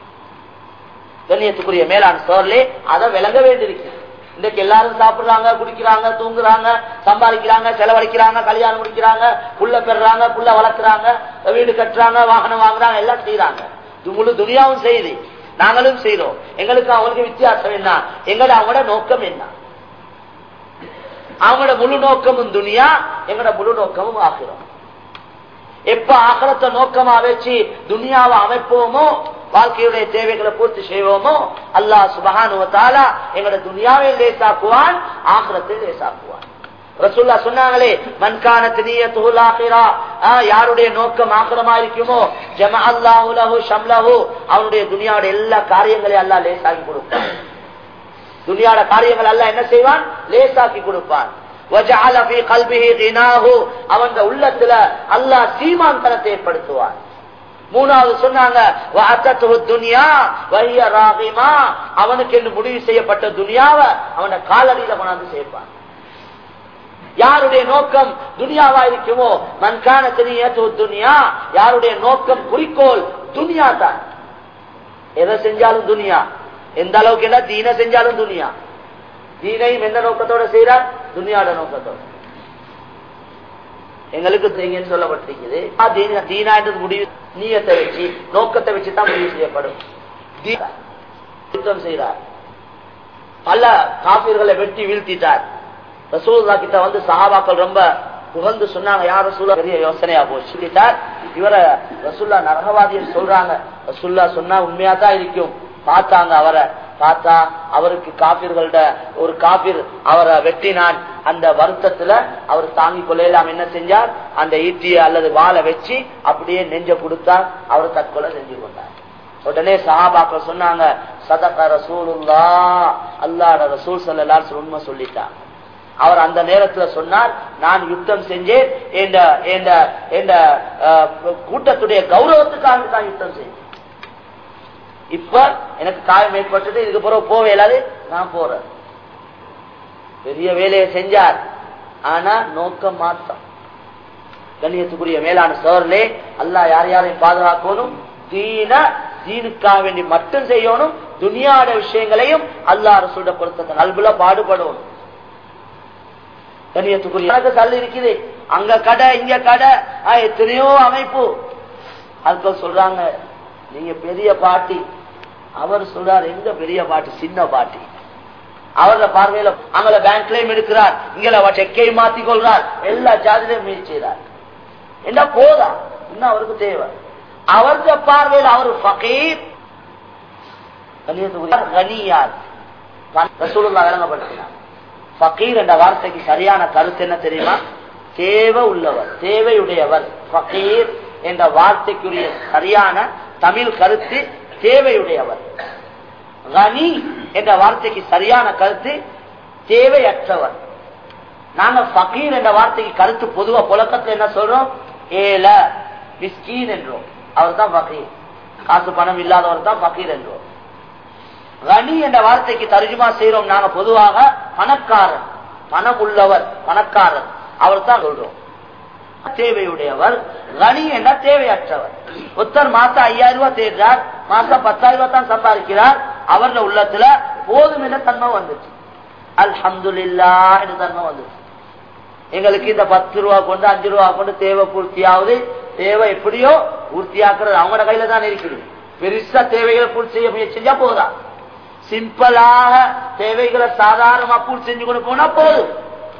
A: கண்ணியத்துக்குரிய மேலான சோர்லே அதை விளங்க வேண்டியிருக்கு இன்றைக்கு எல்லாரும் சாப்பிடுறாங்க குடிக்கிறாங்க தூங்குறாங்க சம்பாதிக்கிறாங்க செலவழிக்கிறாங்க கல்யாணம் முடிக்கிறாங்க புள்ள பெறாங்க புள்ள வளர்க்குறாங்க வீடு கட்டுறாங்க வாகனம் வாங்குறாங்க எல்லாம் செய்யறாங்க இது முழு துணியாவும் செய்யுது நாங்களும் செய்யறோம் எங்களுக்கு அவங்களுக்கு வித்தியாசம் என்ன எங்களோட அவங்களோட நோக்கம் என்ன அவங்களோட முழு நோக்கமும் துணியா எங்களோட முழு நோக்கமும் ஆகிறோம் எப்ப ஆகலத்தை நோக்கமா வச்சு துனியாவை அமைப்போமோ வாழ்க்கையுடைய தேவைகளை பூர்த்தி செய்வோமோ அல்லாஹ் சுபகானுவத்தால எங்களோட துனியாவை லேசாக்குவான் ஆகிரத்தை லேசாக்குவான் ரசுல்லா சொன்னாங்களே மன்கானத்து நீயத்துலாகிறா யாருடைய நோக்கம் ஆக்கிரமா இருக்குமோ ஜம அல்லாஹு ஷம்லஹு அவனுடைய துனியாவோட எல்லா காரியங்களையும் அல்லா லேசாக்கி கொடுப்பான் துனியாவோட காரியங்கள் அல்ல என்ன செய்வான் லேசாக்கி கொடுப்பான் அவன் உள்ளத்துல அல்லா சீமான்தனத்தை ஏற்படுத்துவான் மூணாவது சொன்னாங்க அவனுக்கு என்று முடிவு செய்யப்பட்ட துனியாவை அவன காலடியில கொண்டாந்து சேர்ப்பான் யாருடைய நோக்கம் துனியாவா இருக்குமோ மன்கான துனியா யாருடைய நோக்கம் குறிக்கோள் துனியா தான் எதை செஞ்சாலும் துனியா எந்த அளவுக்கு என்ன தீன செஞ்சாலும் துனியா தீனையும் எந்த நோக்கத்தோட செய்யறார் துனியாட நோக்கத்தோட எங்களுக்கு செய்யுங்கன்னு சொல்லப்பட்டிருக்குது ஆ, தீன- தீனான்றது முடிவு நீயத்தை வச்சு நோக்கத்தை வச்சு தான் முடிவு செய்யப்படும் தீ- யுத்தம் செய்கிறார் பல காப்பீர்களை வெட்டி வீழ்த்திட்டார் ரசூல்லா கிட்ட வந்து சஹாபாக்கள் ரொம்ப புகழ்ந்து சொன்னாங்க யார் ரசூல்லா பெரிய யோசனையா போச்சு சொல்லிட்டார் இவரை ரசூல்லா நரகவாதின்னு சொல்றாங்க ரசூல்லா சொன்னா உண்மையா தான் இருக்கும் பார்த்தாங்க அவரை பார்த்தா அவருக்கு காப்பீர்கள்ட ஒரு காப்பீர் அவரை வெட்டினான் அந்த வருத்தத்துல அவர் தாங்கி கொள்ளையலாம் என்ன செஞ்சார் அந்த ஈட்டிய அல்லது வாளை வச்சு அப்படியே நெஞ்ச கொடுத்தார் அவர் தற்கொலை செஞ்சு கொண்டார் உடனே சஹாபாக்கள் சொன்னாங்க சதக ரசூலுல்லா அல்லாட ரசூல் சல்லல்லாஹு உண்மை சொல்லிட்டான் அவர் அந்த நேரத்துல சொன்னார் நான் யுத்தம் செஞ்சேன் என்ற என்ற என்ற அஹ், கூட்டத்துடைய கௌரவத்துக்காக தான் யுத்தம் செஞ்சேன் இப்ப எனக்கு காயம் ஏற்பட்டது இதுக்கு பிறகு போக இயலாது நான் போறேன் பெரிய வேலையை செஞ்சார் ஆனா நோக்கம் மாத்தம் கண்ணியத்துக்குரிய மேலான சோர்லே அல்லாஹ் யார் யாரையும் பாதுகாக்கணும் தீன தீனுக்காக வேண்டி மட்டும் செய்யணும் துனியாட விஷயங்களையும் அல்லாஹ் ரசூட பொறுத்த அல்புல பாடுபடணும் கண்ணியத்துக்குரிய எனக்கு சல்லு இருக்குது அங்க கடை இங்க கடை ஆ, எத்தனையோ அமைப்பு ஆட்கள் சொல்றாங்க நீங்க பெரிய பாட்டி அவர் சொல்றார் எங்க பெரிய பாட்டி சின்ன பாட்டி அவரோட பார்வையில அங்கல பேங்க்லயும் எடுக்கிறார் இங்கல செக்கையும் மாத்தி கொள்றார் எல்லா ஜாதிலையும் முயற்சி செய்றார் என்ன போதா இன்னும் அவருக்கு தேவை அவருடைய பார்வையில் அவர் ஃபகீர் கண்ணியத்துக்குரிய கனியார் ரசூலுல்லாஹ் விளங்கப்படுத்தினார் ஃபகீர் என்ற வார்த்தைக்கு சரியான கருத்து என்ன தெரியுமா தேவை உள்ளவர் தேவையுடையவர் ஃபகீர் என்ற வார்த்தைக்குரிய சரியான தமிழ் கருத்து தேவையுடையவர் கனி என்ற வார்த்தைக்கு சரியான கருத்து தேவையற்றவர் நாங்க ஃபகீர் என்ற வார்த்தைக்கு கருத்து பொதுவா புழக்கத்துல என்ன சொல்றோம் ஏல மிஸ்கீன் என்றோம் அவர் தான் ஃபகீர் காசு பணம் இல்லாதவர் தான் ஃபகீர் என்றோம் கனி என்ற வார்த்தைக்கு தர்ஜுமா செய்யறோம் நாங்க பொதுவாக பணக்காரர் பணம் உள்ளவர் பணக்காரர் அவர் தான் சொல்றோம் தேவையுடையவர் கனி என்ற தேவையற்றவர் ஒருத்தர் மாசம் ஐயாயிரம் ரூபாய் தேடுறார் மாசம் பத்தாயிரம் ரூபாய் தான் சம்பாதிக்கிறார் அவருடைய உள்ளத்துல போதும் என்ற தன்மை வந்துச்சு அல்ஹம்துலில்லா என்ற தன்மை வந்துச்சு எங்களுக்கு இந்த பத்து ரூபா கொண்டு அஞ்சு ரூபா கொண்டு தேவை பூர்த்தியாவது தேவை எப்படியோ பூர்த்தியாக்குறது அவங்களோட கையில தான் இருக்குது பெருசா தேவைகளை பூர்த்தி செய்ய முயற்சி செஞ்சா போதா சிம்பிளாக தேவைகளை சாதாரணமா பூர்த்தி செஞ்சு கொண்டு போனா போதும்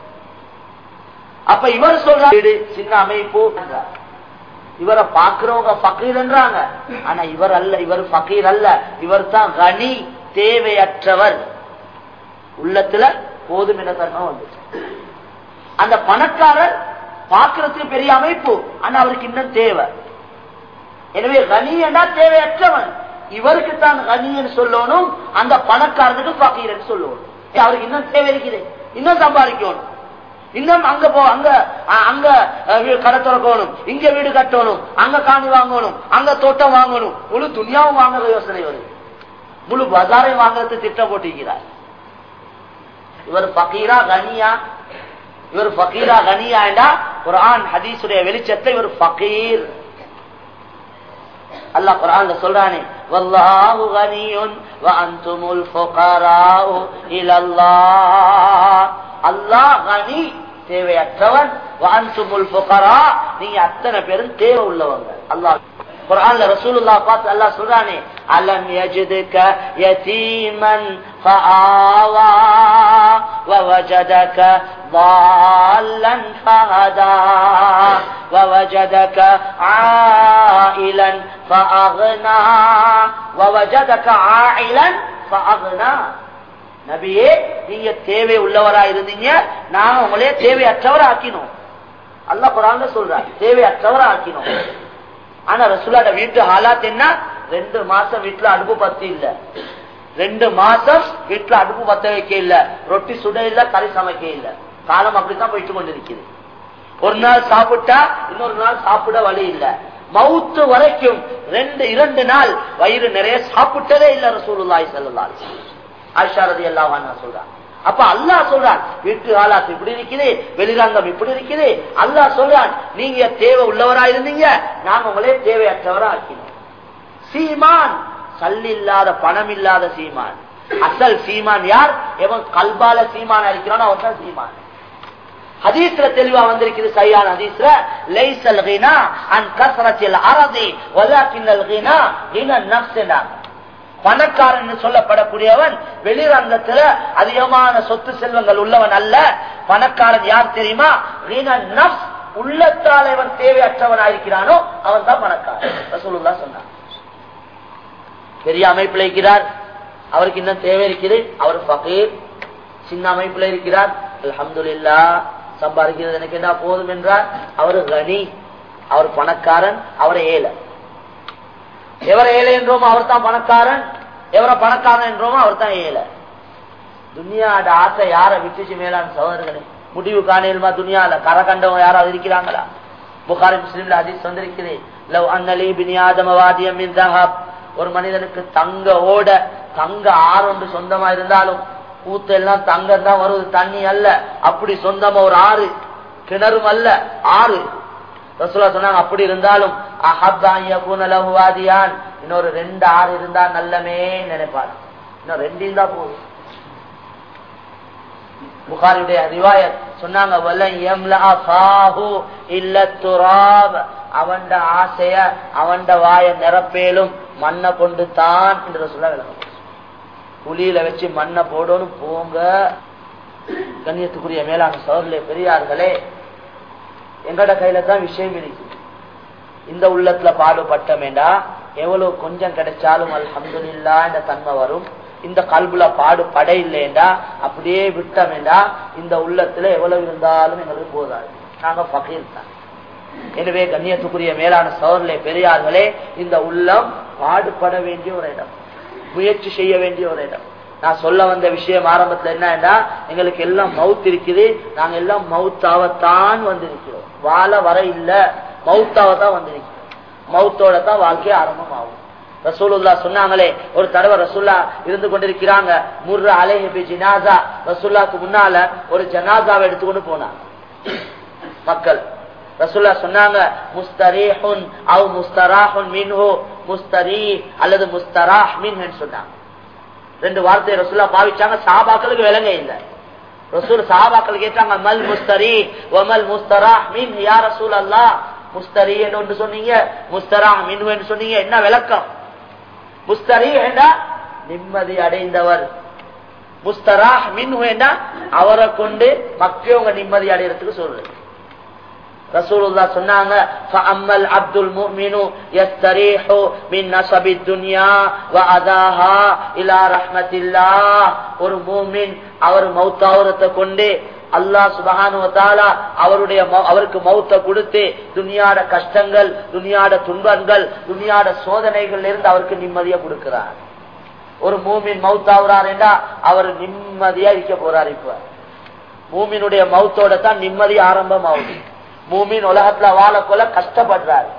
A: அப்ப இவர் சொல்ற வீடு சின்ன அமைப்பு என்றார். இவரை பாக்குறவங்க பக்கீர் என்றாங்க ஆனா இவர் அல்ல இவர் பக்கீர் அல்ல இவர் தான் கனி தேவையற்றவர் உள்ளத்துல போதும் என தன்மை வந்துச்சு அந்த பணக்காரர் பார்க்கறதுக்கு பெரிய அமைப்பு ஆனா அவருக்கு இன்னும் தேவை எனவே கனி என்றா தேவையற்றவன் இவருக்கு தான் கனின்னு சொல்லணும் அந்த பணக்காரனுக்கு பக்கீரன் சொல்லணும் ஏன் அவருக்கு இன்னும் தேவை இருக்குது இன்னும் சம்பாதிக்கணும் இன்னும் அங்க போ அங்க அ- அங்க அஹ், வீ- கடை திறக்கணும் இங்க வீடு கட்டணும் அங்க காணி வாங்கணும் அங்க தோட்டம் வாங்கணும் முழு துணியாவும் வாங்குற யோசனை வருது முழு பஜாரை வாங்குறது திட்டம் போட்டிருக்கிறார் இவர் பக்கீரா கனியா இவர் பக்கீரா கனியாண்டா குர்ஆன் ஹதீஸுடைய வெளிச்சத்தை இவர் பக்கீர் அல்லாஹ் குர்ஆன்ல சொல்றானே வல்லாஹு கனியுன் வ அன்துமுல் ஃபுகராஉ இலல்லாஹ் அல்லாஹ் கனி தேவையற்றவன் வ அன்துமுல் ஃபுகரா நீங்க அத்தனை பேரும் தேவை உள்ளவங்க அல்லாஹ் குர்ஆன்ல ரசூலுல்லாஹ் பார்த்து அல்லாஹ் சொல்றானே அலம் யஜிதுக யதீமன் ஃபஆவா ووجدك ضالا فهدى ووجدك عائلا فأغنى ووجدك عائلا فأغنى நபியே நீங்க தேவை உள்ளவரா இருந்தீங்க நாங்க உங்களே தேவையற்றவரா ஆக்கினோம் அல்லாஹ் குரான்ல சொல்றார் தேவையற்றவரா ஆக்கினோம் ஆனா ரசூலாட வீட்டு ஹாலாத் என்ன ரெண்டு மாசம் வீட்டுல அடுப்பு பத்தி இல்ல ரெண்டு மாசம் வீட்டுல அடுப்பு பத்த வைக்க இல்ல ரொட்டி சுட இல்ல கறி சமைக்க இல்ல காலம் அப்படித்தான் போயிட்டு கொண்டிருக்குது ஒரு நாள் சாப்பிட்டா இன்னொரு நாள் சாப்பிட வழி இல்ல மவுத்து வரைக்கும் ரெண்டு இரண்டு நாள் வயிறு நிறைய சாப்பிட்டதே இல்ல ரசூலுல்லாஹி ஸல்லல்லாஹு அலைஹி வஸல்லம் ஆயிஷா ரலியல்லாஹு அன்ஹா சொல்றான் அப்ப அல்லாஹ் சொல்றான் வீட்டு ஆளாத்து இப்படி இருக்குது வெளிரங்கம் இப்படி இருக்குது அல்லாஹ் சொல்றான் நீங்க தேவை உள்ளவரா இருந்தீங்க நாங்க உங்களே தேவையற்றவரா ஆக்கினோம் சீமான் சல்லி இல்லாத பணம் இல்லாத சீமான் அசல் சீமான் யார் எவன் கல்பால சீமான் அடிக்கிறானோ அவன் தான் சீமான் ஹதீஸ்ல தெளிவா வந்திருக்குது சரியான ஹதீஸ்ல லைசல் கினா அன் கஸ்ரத்தில் அரதி வலாக்கின்னல் கினா கின நஃப்ஸினா பணக்காரன் சொல்லப்படக்கூடியவன் வெளிரங்கத்துல அதிகமான சொத்து செல்வங்கள் உள்ளவன் அல்ல பணக்காரன் யார் தெரியுமா கின நஃப்ஸ் உள்ளத்தால் இவன் தேவையற்றவனாயிருக்கிறானோ அவன் தான் பணக்காரன் ரசூலுல்லா சொன்னான் பெரிய அமைப்பில் இருக்கிறார் அவருக்கு இன்னும் தேவை இருக்குது அவர் ஃபகீர் சின்ன அமைப்பில் இருக்கிறார் அல்ஹம்துலில்லா சம்பாதிக்கிறது எனக்கு என்ன போதும் என்றார் அவர் கனி அவர் பணக்காரன் அவர் ஏழை எவர் ஏழை என்றோமோ அவர் தான் பணக்காரன் எவரை பணக்காரன் என்றோமோ அவர் தான் ஏழை துனியாட ஆசை யாரை விட்டுச்சு மேலான சகோதரர்களே முடிவு காணையிலுமா துனியால கரை கண்டவங்க யாராவது இருக்கிறாங்களா புகாரி முஸ்லீம்ல அதிஸ் வந்திருக்குது லவ் அன்னலி பினியாதம வாதியம் ஒரு மனிதனுக்கு தங்க ஓட தங்க ஆறு சொந்தமா இருந்தாலும் ஊத்து எல்லாம் தங்கம் தான் வருவது தண்ணி அல்ல அப்படி சொந்தமா ஒரு ஆறு கிணறும் அல்ல ஆறு ரசூலா சொன்னாங்க அப்படி இருந்தாலும் அஹபான் இன்னொரு ரெண்டு ஆறு இருந்தா நல்லமே நினைப்பார் இன்னும் ரெண்டு இருந்தா போதும் புகாரியுடைய ரிவாயத் சொன்னாங்க அவன் ஆசைய அவன் வாய நிரப்பேலும் மண்ணை கொண்டு தான் என்று சொல்ல விளக்கம் புலியில வச்சு மண்ணை போடணும் போங்க கண்ணியத்துக்குரிய மேலான சோர்லே பெரியார்களே எங்கட கையில தான் விஷயம் இருக்கு இந்த உள்ளத்துல பாடுபட்டமேண்டா எவ்வளவு கொஞ்சம் கிடைச்சாலும் அல்ஹம்துலில்லா இந்த தன்மை வரும் இந்த கல்புல பாடு படை இல்லைண்டா அப்படியே விட்டமேண்டா இந்த உள்ளத்துல எவ்வளவு இருந்தாலும் எங்களுக்கு போதாது நாங்க பகீர் தான் எனவே கண்ணியத்துக்குரிய மேலான சோர்லே பெரியார்களே இந்த உள்ளம் பாடுபட வேண்டிய ஒரு இடம் முயற்சி செய்ய வேண்டிய ஒரு இடம் நான் சொல்ல வந்த விஷயம் ஆரம்பத்துல என்னன்னா எங்களுக்கு எல்லாம் மவுத் இருக்குது நாங்க எல்லாம் மவுத்தாவத்தான் வந்திருக்கிறோம் வாழ வர இல்ல மவுத்தாவத்தான் வந்திருக்கிறோம் மவுத்தோட தான் வாழ்க்கை ஆரம்பம் ஆகும் ரசூலுல்லா சொன்னாங்களே ஒரு தடவை ரசூல்லா இருந்து கொண்டிருக்கிறாங்க முர்ர அலேஹபி ஜினாசா ரசூல்லாக்கு முன்னால ஒரு ஜனாசாவை எடுத்துக்கொண்டு போனாங்க மக்கள் ரசூல்லா சொன்னாங்க முஸ்தரீஹுன் அவ் முஸ்தராஹுன் மின்ஹு முஸ்தரி அல்லது முஸ்தராஹ் மின் சொன்னாங்க ரெண்டு வார்த்தையை ரசூல்லா பாவிச்சாங்க சாபாக்களுக்கு விளங்க இல்ல ரசூல் சாபாக்கள் கேட்டாங்க மல் முஸ்தரி ஒமல் முஸ்தரா மின் யா ரசூல் அல்லா முஸ்தரி என்று சொன்னீங்க முஸ்தரா மின் சொன்னீங்க என்ன விளக்கம் முஸ்தரி என்றா நிம்மதி அடைந்தவர் முஸ்தரா மின் அவரை கொண்டு மக்கள் நிம்மதி அடைகிறதுக்கு சொல்றது ரசூலுல்லா சொன்னாங்க ஃபஅம்மல் அப்துல் முஃமினு யஸ்தரீஹு மின் நஸபித் துன்யா வ அதாஹா இலா ரஹ்மத்தில்லாஹ் ஒரு மூமின் அவர் மௌத்தாவரத்தை கொண்டு அல்லாஹ் சுபஹானு வதஆலா அவருடைய அவருக்கு மௌத்த கொடுத்து துனியாட கஷ்டங்கள் துனியாட துன்பங்கள் துனியாட சோதனைகள் இருந்து அவருக்கு நிம்மதியா கொடுக்கிறார் ஒரு மூமின் மௌத்தாவுறார் என்றா அவர் நிம்மதியா இருக்க போறார் இப்ப மூமினுடைய மௌத்தோட தான் நிம்மதி ஆரம்பம் ஆகுது மூமின் உலகத்துல வாழ போல கஷ்டப்படுறாரு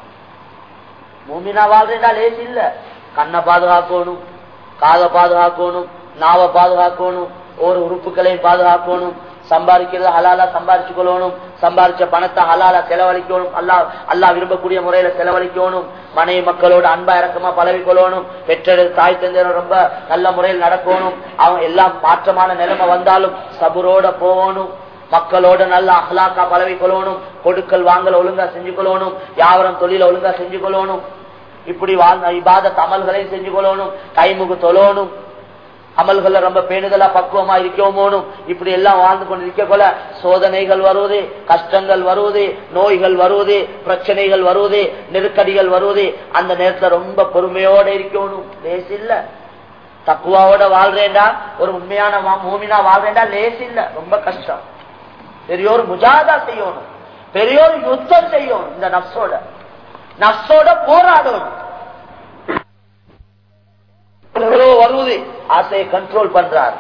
A: மூமினா வாழ்றா லேஸ் இல்ல கண்ணை பாதுகாக்கணும் காதை பாதுகாக்கணும் நாவை பாதுகாக்கணும் ஒரு உறுப்புகளையும் பாதுகாக்கணும் சம்பாதிக்கிறது ஹலாலா சம்பாதிச்சு கொள்ளணும் சம்பாதிச்ச பணத்தை ஹலாலா செலவழிக்கணும் அல்லா அல்லா விரும்பக்கூடிய முறையில செலவழிக்கணும் மனைவி மக்களோட அன்பா இறக்கமா பழவி கொள்ளணும் பெற்றது தாய் தந்தையரும் ரொம்ப நல்ல முறையில் நடக்கணும் அவங்க எல்லாம் மாற்றமான நிலைமை வந்தாலும் சபுரோட போகணும் மக்களோட நல்ல அஹ்லாக்கா பழவி கொள்ளணும் கொடுக்கல் வாங்கல ஒழுங்கா செஞ்சு கொள்ளணும் யாவரம் தொழில ஒழுங்கா செஞ்சு கொள்ளணும் இப்படி வாழ்ந்த இபாத அமல்களையும் செஞ்சு கொள்ளணும் கைமுகு தொழணும் அமல்கள் ரொம்ப பேணுதலா பக்குவமா இருக்கோமோனும் இப்படி எல்லாம் வாழ்ந்து கொண்டு இருக்க போல சோதனைகள் வருவது கஷ்டங்கள் வருவது நோய்கள் வருவது பிரச்சனைகள் வருவது நெருக்கடிகள் வருவது அந்த நேரத்துல ரொம்ப பொறுமையோட இருக்கணும் லேஸ் இல்ல தக்குவாவோட வாழ்றேன்டா ஒரு உண்மையான மூமினா வாழ்றேன்டா லேஸ் இல்ல ரொம்ப கஷ்டம் பெரியோர் முஜாதா செய்யணும் பெரியோர் யுத்தம் செய்யணும் இந்த நப்சோட நப்சோட போராடணும் வருவது ஆசையை கண்ட்ரோல் பண்றார்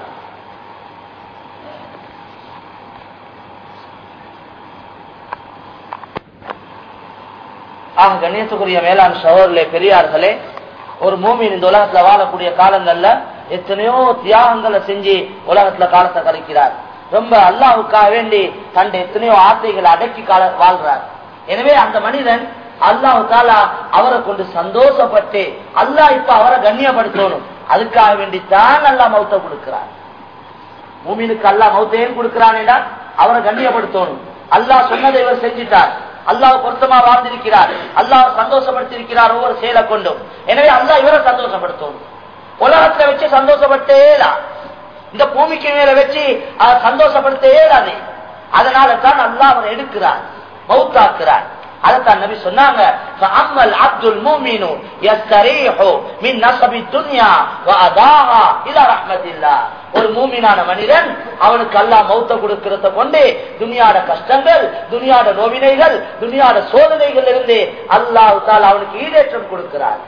A: ஆக கணேசக்குரிய மேலாண் சகோதரர்களே பெரியார்களே ஒரு மூமின் இந்த உலகத்துல வாழக்கூடிய காலங்கள்ல எத்தனையோ தியாகங்களை செஞ்சு உலகத்துல காலத்தை கழிக்கிறார் ரொம்ப அல்லாவுக்காக வேண்டி தன் எத்தனையோ ஆசைகளை அடக்கி கால வாழ்றார் எனவே அந்த மனிதன் அல்லாஹு தாலா அவரை கொண்டு சந்தோஷப்பட்டு அல்லாஹ் இப்ப அவரை கண்ணியப்படுத்தணும் அதுக்காக வேண்டித்தான் அல்லாஹ் மௌத்த கொடுக்கிறார் மூமினுக்கு அல்லாஹ் மௌத்தையும் கொடுக்கிறானேடா அவரை கண்ணியப்படுத்தணும் அல்லாஹ் சொன்னதை இவர் செஞ்சிட்டார் அல்லாஹ் பொருத்தமா வாழ்ந்திருக்கிறார் அல்லாஹ் சந்தோஷப்படுத்திருக்கிறார் ஒவ்வொரு செயலை கொண்டும் எனவே அல்லாஹ் இவரை சந்தோஷப்படுத்தணும் உலகத்துல வச்சு சந்தோஷப்பட்டே இந்த பூமிக்கு மேல வச்சு அதை சந்தோஷப்படுத்த இயலாது அதனால தான் அல்லாஹ் அவர் எடுக்கிறார் மௌத்தாக்குறார் அதைத்தான் நபி சொன்னாங்க அம்மல் அப்துல் மூமினு யஸ்தரீஹு மின் நஸபி துன்யா வ அதாஹா இலா ரஹ்மத்தில்லாஹ் ஒரு மூமினான மனிதன் அவனுக்கு அல்லாஹ் மௌத்த கொடுக்கிறத கொண்டு துனியாட கஷ்டங்கள் துனியாட நோவினைகள் துனியாட சோதனைகள் இருந்து அல்லாஹ் தால் அவனுக்கு ஈடேற்றம் கொடுக்கிறார்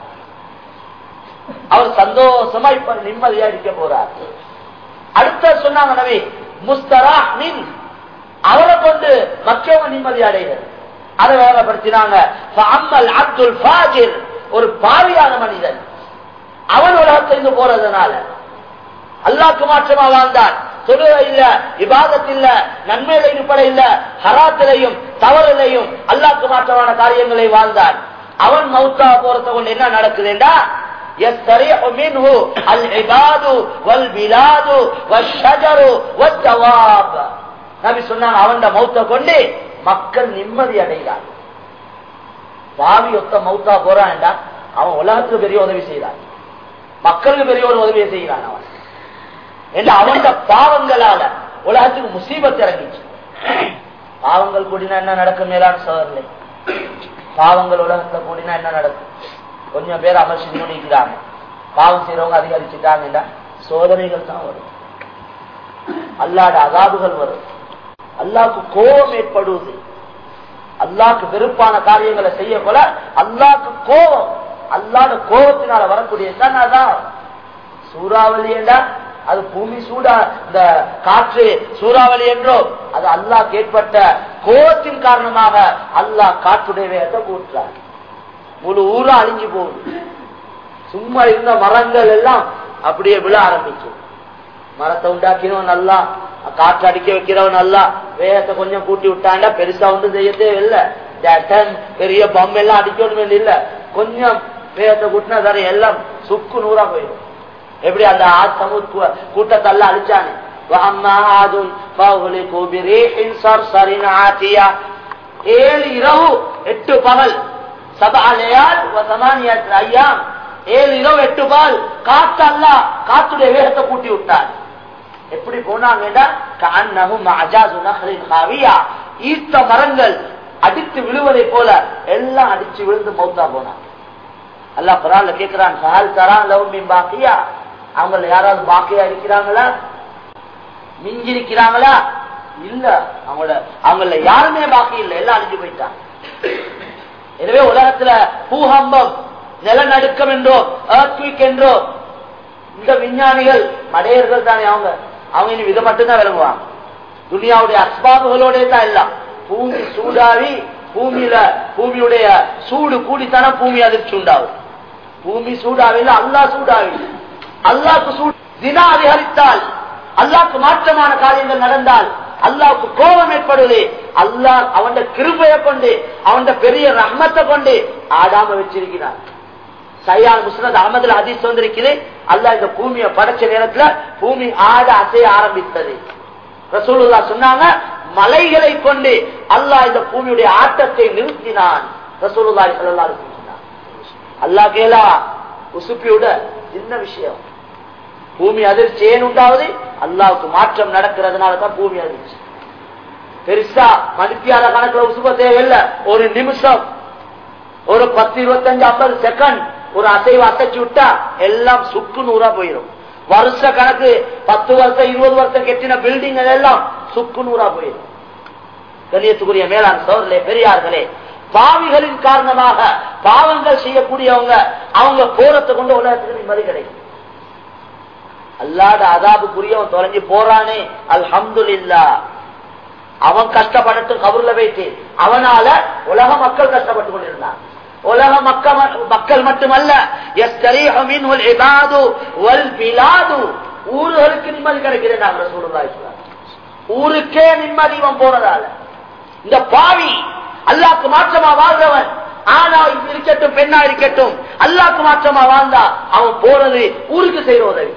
A: அவர் சந்தோஷமா இப்ப நிம்மதியா இருக்க போறார் அடுத்த சொன்னாங்க நபி முஸ்தரா மின் அவரை கொண்டு மற்றவங்க நிம்மதி அடைகிறது அதை வேலைப்படுத்தினாங்க அப்துல் ஃபாஜிர் ஒரு பாவியான மனிதன் அவன் உலகத்திலிருந்து போறதுனால அல்லாக்கு மாற்றமா வாழ்ந்தான் தொழுகை இல்ல விவாதத் இல்ல நன்மையில ஈடுபட இல்ல ஹராத்திலையும் தவறிலையும் அல்லாக்கு மாற்றமான காரியங்களை வாழ்ந்தான் அவன் மௌத்தா போறத கொண்டு என்ன நடக்குதுண்டா يستريح منه العباد والبلاد والشجر والدواب நபி சொன்னாங்க அவன் மௌத்த கொண்டு மக்கள் நிம்மதி அடைகிறார் பாவி ஒத்த மௌத்தா போறான்டா அவன் உலகத்துக்கு பெரிய உதவி செய்கிறான் மக்களுக்கு பெரிய ஒரு உதவியை செய்கிறான் அவன் என்று அவன் பாவங்களால உலகத்துக்கு முசீபத் இறங்கிச்சு பாவங்கள் கூடினா என்ன நடக்கும் மேலான சோதரில் பாவங்கள் உலகத்துல கூடினா என்ன நடக்கும் கொஞ்சம் பேர் அமர்ச்சி முடிக்கிறாங்க பாவம் செய்யறவங்க அதிகரிச்சுட்டாங்கன்னா சோதனைகள் தான் வரும் அல்லாட அதாபுகள் வரும் அல்லாக்கு கோபம் ஏற்படுவது அல்லாக்கு வெறுப்பான காரியங்களை செய்ய போல அல்லாக்கு கோபம் அல்லாத கோபத்தினால வரக்கூடியதுதான் அதான் சூறாவளி என்றா அது பூமி சூடா இந்த காற்று சூறாவளி என்றோ அது அல்லாஹ் ஏற்பட்ட கோபத்தின் காரணமாக அல்லாஹ் காற்றுடைய வேகத்தை கூட்டுறார் முழு ஊரா அழிஞ்சு போகுது சும்மா இருந்த மரங்கள் எல்லாம் அப்படியே விழ ஆரம்பிக்கும் மரத்தை உண்டாக்கினவன் நல்லா காற்று அடிக்க வைக்கிறவன் நல்லா வேகத்தை கொஞ்சம் கூட்டி விட்டாண்டா பெருசா ஒன்றும் செய்யத்தே இல்லை பெரிய பம் எல்லாம் அடிக்கணும் இல்ல கொஞ்சம் வேகத்தை கூட்டினா வேற எல்லாம் சுக்கு நூறா போயிடும் எப்படி அந்த ஆத் சமூக கூட்டத்தெல்லாம் அழிச்சானே ஏழு இரவு எட்டு பகல் சபாலையால் ஐயாம் ஏழு இரவு எட்டு பால் காத்து அல்ல காத்துடைய வேகத்தை கூட்டி விட்டார் எப்படி போனாங்கன்னா ஈர்த்த மரங்கள் அடித்து விழுவதை போல எல்லாம் அடிச்சு விழுந்து மௌத்தா போனான் அல்லா பரவாயில்ல கேட்கிறான் சால் தரான் லவ் பாக்கியா அவங்கள யாராவது பாக்கியா இருக்கிறாங்களா மிஞ்சி இருக்கிறாங்களா இல்ல அவங்கள அவங்கள யாருமே பாக்கி இல்லை எல்லாம் அழிஞ்சு போயிட்டாங்க எனவே உலகத்துல பூகம்பம் நிலநடுக்கம் என்றோ earthquake என்றோ இந்த விஞ்ஞானிகள் மடையர்கள் தானே அவங்க அவங்க இனி இதை மட்டும்தான் விளங்குவாங்க துனியாவுடைய அஸ்பாபுகளோட தான் எல்லாம் பூமி சூடாவி பூமியில பூமியுடைய சூடு கூடித்தானே பூமி அதிர்ச்சி உண்டாகும் பூமி சூடாவில்லை அல்லா சூடாவி அல்லாக்கு சூடு தினா அதிகரித்தால் அல்லாக்கு மாற்றமான காரியங்கள் நடந்தால் அல்லாவுக்கு கோபம் ஏற்படுவது அல்லாஹ் அவன் கிருபையை கொண்டு அவன் பெரிய ரஹ்மத்தை கொண்டு ஆடாம வச்சிருக்கிறார் சையான் முஸ்லத் அகமதுல அதிர்ச்சி வந்திருக்குது அல்ல இந்த பூமியை படைச்ச நேரத்துல பூமி ஆட அசைய ஆரம்பித்தது ரசூலுல்லா சொன்னாங்க மலைகளை கொண்டு அல்லாஹ் இந்த பூமியுடைய ஆட்டத்தை நிறுத்தினான் ரசூலுல்லா சொல்லா அல்லா கேலா உசுப்பியோட சின்ன விஷயம் பூமி அதிர்ச்சி ஏன் உண்டாவது அல்லாவுக்கு மாற்றம் நடக்கிறதுனால தான் பூமி அதிர்ச்சி பெருசா மனுப்பியால கணக்குல உசுப்ப தேவையில்லை ஒரு நிமிஷம் ஒரு பத்து இருபத்தஞ்சு ஐம்பது செகண்ட் ஒரு அசைவு அசைச்சு விட்டா எல்லாம் சுக்கு நூறா போயிடும் வருஷ கணக்கு பத்து வருஷம் இருபது வருஷம் கெட்டின பில்டிங் எல்லாம் சுக்கு நூறா போயிடும் கண்ணியத்துக்குரிய மேலாண் சோதரே பெரியார்களே பாவிகளின் காரணமாக பாவங்கள் செய்யக்கூடியவங்க அவங்க போறத்தை கொண்டு உலகத்துக்கு நிம்மதி கிடைக்கும் அல்லாத அதாபுக்குரியவன் தொலைஞ்சு போறானே அல்ஹம்துல்லா அவன் கஷ்டப்பட்டு கபூர்ல வைத்து அவனால உலக மக்கள் கஷ்டப்பட்டு கொண்டிருந்தான் உலக மக்கள் மக்கள் மட்டுமல்ல ஊர்களுக்கு நிம்மதி கிடைக்கிறது ஊருக்கே நிம்மதி இவன் போனதால இந்த பாவி அல்லாக்கு மாற்றமா வாழ்றவன் ஆனா இருக்கட்டும் பெண்ணா இருக்கட்டும் அல்லாக்கு மாற்றமா வாழ்ந்தா அவன் போறது ஊருக்கு செய்யற உதவி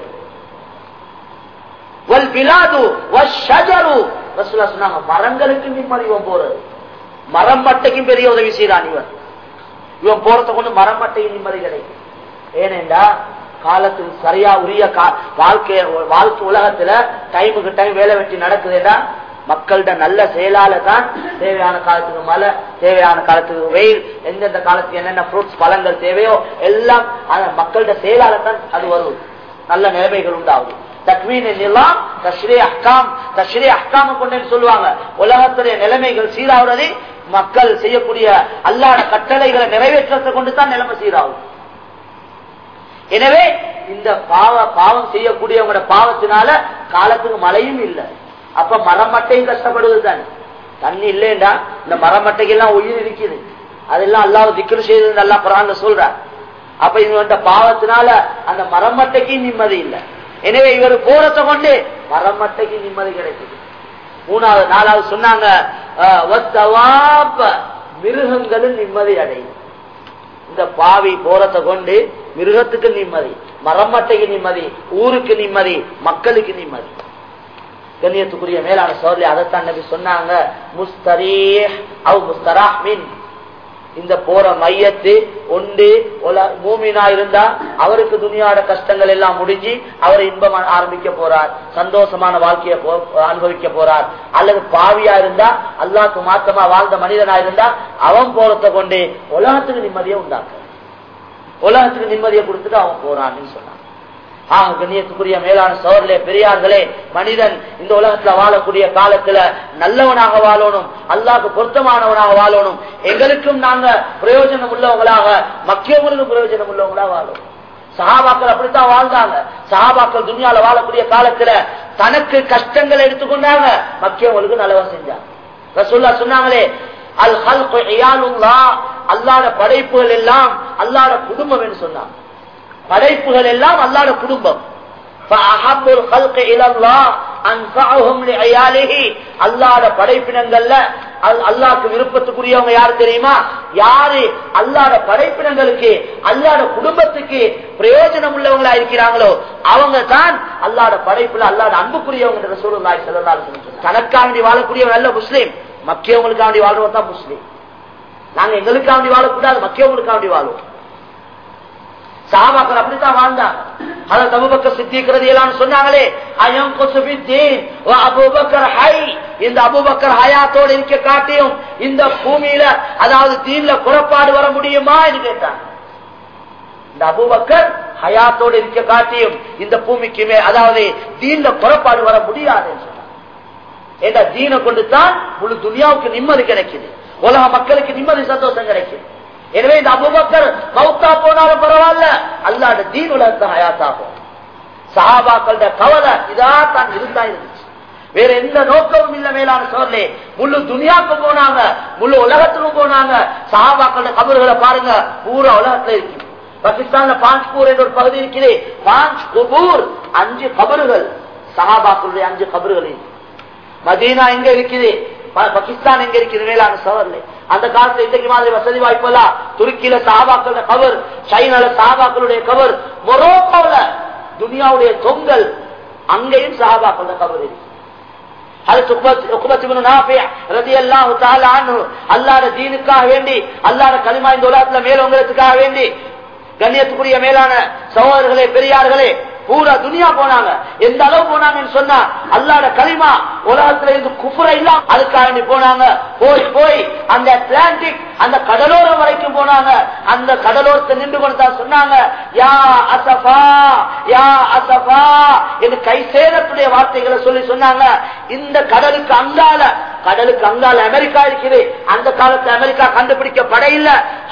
A: வல் பிலாது வஷஜரு ரசூலா சொன்னாங்க மரங்களுக்கு நிம்மதி இவன் போறது மரம் மட்டைக்கும் பெரிய உதவி செய்யறான் இவன் இவன் போறத கொண்டு மரம் மட்டையும் நிம்மதி கிடைக்கும் ஏனென்றா காலத்துக்கு சரியா உரிய கா- வாழ்க்கை வாழ்க்கை உலகத்துல டைமுக்கு டைம் வேலை வெட்டி நடக்குதுன்னா மக்கள்கிட்ட நல்ல செயலால தான் தேவையான காலத்துக்கு மழை தேவையான காலத்துக்கு வெயில் எந்தெந்த காலத்துக்கு என்னென்ன ஃப்ரூட்ஸ் பழங்கள் தேவையோ எல்லாம் அந்த மக்கள்கிட்ட செயலால தான் அது வரும் நல்ல நிலைமைகள் உண்டாகுது தக்வீன் எல்லாம் தஸ்ரீ அஹ்காம் தஸ்ரீ அஹ்காம கொண்டு சொல்லுவாங்க உலகத்துடைய நிலைமைகள் சீராகிறது மக்கள் செய்யக்கூடிய அல்லாத கட்டளைகளை நிறைவேற்றத்தை கொண்டு தான் நிலைமை சீராகும் எனவே இந்த பாவ பாவம் செய்யக்கூடியவங்களோட பாவத்தினால காலத்துக்கு மழையும் இல்லை அப்ப மரம் மட்டையும் கஷ்டப்படுவது தானே தண்ணி இல்லைண்டா இந்த மரம் மட்டைக்கெல்லாம் உயிர் இருக்குது அதெல்லாம் அல்லாஹ் திக்ரு செய்தது நல்லா குரான்ல சொல்றார் அப்ப இவங்க பாவத்தினால அந்த மரம் மட்டைக்கு நிம்மதி இல்லை எனவே இவர் போறத கொண்டு மரம் மட்டைக்கு நிம்மதி கிடைக்குது மூணாவது நாலாவது சொன்னாங்க அஹ், வத்தவாப்ப மிருகங்களும் நிம்மதி அடையும் இந்த பாவி போறத கொண்டு மிருகத்துக்கு நிம்மதி மரமட்டைக்கு நிம்மதி ஊருக்கு நிம்மதி மக்களுக்கு நிம்மதி கண்ணியத்துக்குரிய மேலான சோதரி அதைத்தான் நபி சொன்னாங்க முஸ்தரீ அவ் முஸ்தராஹ் மின் இந்த போற மையத்து ஒன்று ஒல- மூமினா இருந்தா அவருக்கு துணியாட கஷ்டங்கள் எல்லாம் முடிஞ்சு அவர் இன்பம் ஆரம்பிக்க போறார் சந்தோஷமான வாழ்க்கையை போ- அனுபவிக்க போறார் அல்லது பாவியா இருந்தா அல்லாஹ்க்கு மாத்தமா வாழ்ந்த மனிதனா இருந்தா அவன் போறத கொண்டு உலகத்துக்கு நிம்மதியை உண்டாக்க உலகத்துக்கு நிம்மதியை கொடுத்துட்டு அவன் போறான்னு சொன்னான் ஆக கண்ணியத்துக்குரிய மேலான சோழர்களே பெரியார்களே மனிதன் இந்த உலகத்துல வாழக்கூடிய காலத்துல நல்லவனாக வாழணும் அல்லாஹ்க்கு பொருத்தமானவனாக வாழணும் எங்களுக்கும் நாங்க பிரயோஜனம் உள்ளவங்களாக மக்கியவங்களுக்கு பிரயோஜனம் உள்ளவங்களா வாழணும் சஹாபாக்கள் அப்படித்தான் வாழ்ந்தாங்க சஹாபாக்கள் துனியால வாழக்கூடிய காலத்துல தனக்கு கஷ்டங்களை எடுத்துக்கொண்டாங்க மக்கியவங்களுக்கு நல்லவன் செஞ்சாங்க ரசூல்லா சொன்னாங்களே அல் ஹல்கு இயாலுல்லாஹ் அல்லாஹ்ட படைப்புகள் எல்லாம் அல்லாஹ்ட குடும்பம் என்று சொன்னாங்க படைப்புகள் எல்லாம் அல்லாட குடும்பம் فَأَحَبُّ الْخَلْقِ إِلَى اللَّهِ أَنْفَعُهُمْ لِعِيَالِهِ அல்லாஹ்ட படைப்பினங்கள்ல அல்- அல்லாஹ்க்கு விருப்பத்துக்குரியவங்க யாரு தெரியுமா யாரு அல்லாஹ்ட படைப்பினங்களுக்கு அல்லாஹ்ட குடும்பத்துக்கு பிரயோஜனம் உள்ளவங்களா இருக்கிறாங்களோ அவங்க தான் அல்லாஹ்ட படைப்புல அல்லாஹ்ட அன்புக்குரியவங்க ரசூலுல்லாஹி ஸல்லல்லாஹு அலைஹி வஸல்லம் தனக்காக வேண்டி வாழக்கூடியவன் நல்ல முஸ்லீம் மக்கியவங்களுக்காக வேண்டி வாழ்றவன் தான் முஸ்லீம் நாங்க எங்களுக்காக வேண்டி வாழக்கூடாது மக்கியவங்களுக்காக வேண்டி வாழுவோம் சஹாபாக்கள் அப்படித்தான் வாழ்ந்தாங்க அதற்கு அபுபக்கர் சித்திக்கிறது எல்லாம் சொன்னாங்களே அயம் குசுபித்தீன் அபுபக்கர் ஹை இந்த அபுபக்கர் ஹயாத்தோடு இருக்க காட்டியும் இந்த பூமியில அதாவது தீன்ல குறப்பாடு வர முடியுமா என்று கேட்டாங்க இந்த அபுபக்கர் ஹயாத்தோடு இருக்க காட்டியும் இந்த பூமிக்குமே அதாவது தீன்ல குறப்பாடு வர முடியாதுன்னு சொன்னாங்க ஏன்னா தீனை கொண்டு தான் முழு துனியாவுக்கு நிம்மதி கிடைக்குது உலக மக்களுக்கு நிம்மதி சந்தோஷம் கிடைக்குது எனவே இந்த அபுபக்கர் மௌத்தா போனாலும் பரவாயில்ல அல்லாட தீன் உலகத்தை ஹயாத்தாகும் சஹாபாக்களோட கவலை இதா தான் இருந்தா இருந்துச்சு வேற எந்த நோக்கமும் இல்ல மேலான சோர்லே முழு துனியாவுக்கு போனாங்க முழு உலகத்துக்கும் போனாங்க சஹாபாக்களோட கபறுகளை பாருங்க பூரா உலகத்துல இருக்கு பாகிஸ்தான்ல பாஞ்ச்பூர் என்ற ஒரு பகுதி இருக்குது பாஞ்ச் குபூர் அஞ்சு கபறுகள் சஹாபாக்களுடைய அஞ்சு கபறுகள் இருக்கு மதீனா எங்க இருக்குது பா- பாகிஸ்தான் எங்க இருக்குது மேலான சவர்ல அந்த காலத்துல இன்றைக்கு மாதிரி வசதி வாய்ப்பெல்லாம் துருக்கியில சாபாக்களோட கவர் சைனால சாபாக்களுடைய கவர் மொரோக்கோல துனியாவுடைய தொங்கல் அங்கேயும் சாபாக்களோட கவர் இருக்கு அது அல்லாட தீனுக்காக வேண்டி அல்லாட களிமா இந்த உலகத்துல மேலோங்கிறதுக்காக வேண்டி கண்ணியத்துக்குரிய மேலான சகோதரர்களே பெரியார்களே பூரா துனியா போனாங்க எந்த அளவு போனாங்கன்னு சொன்னா அல்லாட களிமா உலகத்துல இருந்து குப்புற இல்லாம அதுக்காக வேண்டி போனாங்க போய் போய் அந்த அட்லாண்டிக் அந்த கடலோரம் வரைக்கும் போனாங்க அந்த கடலோரத்தை நின்று கொண்டு தான் சொன்னாங்க யா அசபா யா அசபா என்று கை சேதத்துடைய வார்த்தைகளை சொல்லி சொன்னாங்க இந்த கடலுக்கு அங்கால கடலுக்கு அங்கால அமெரிக்கா இருக்குது அந்த காலத்துல அமெரிக்கா கண்டுபிடிக்கப்பட இல்ல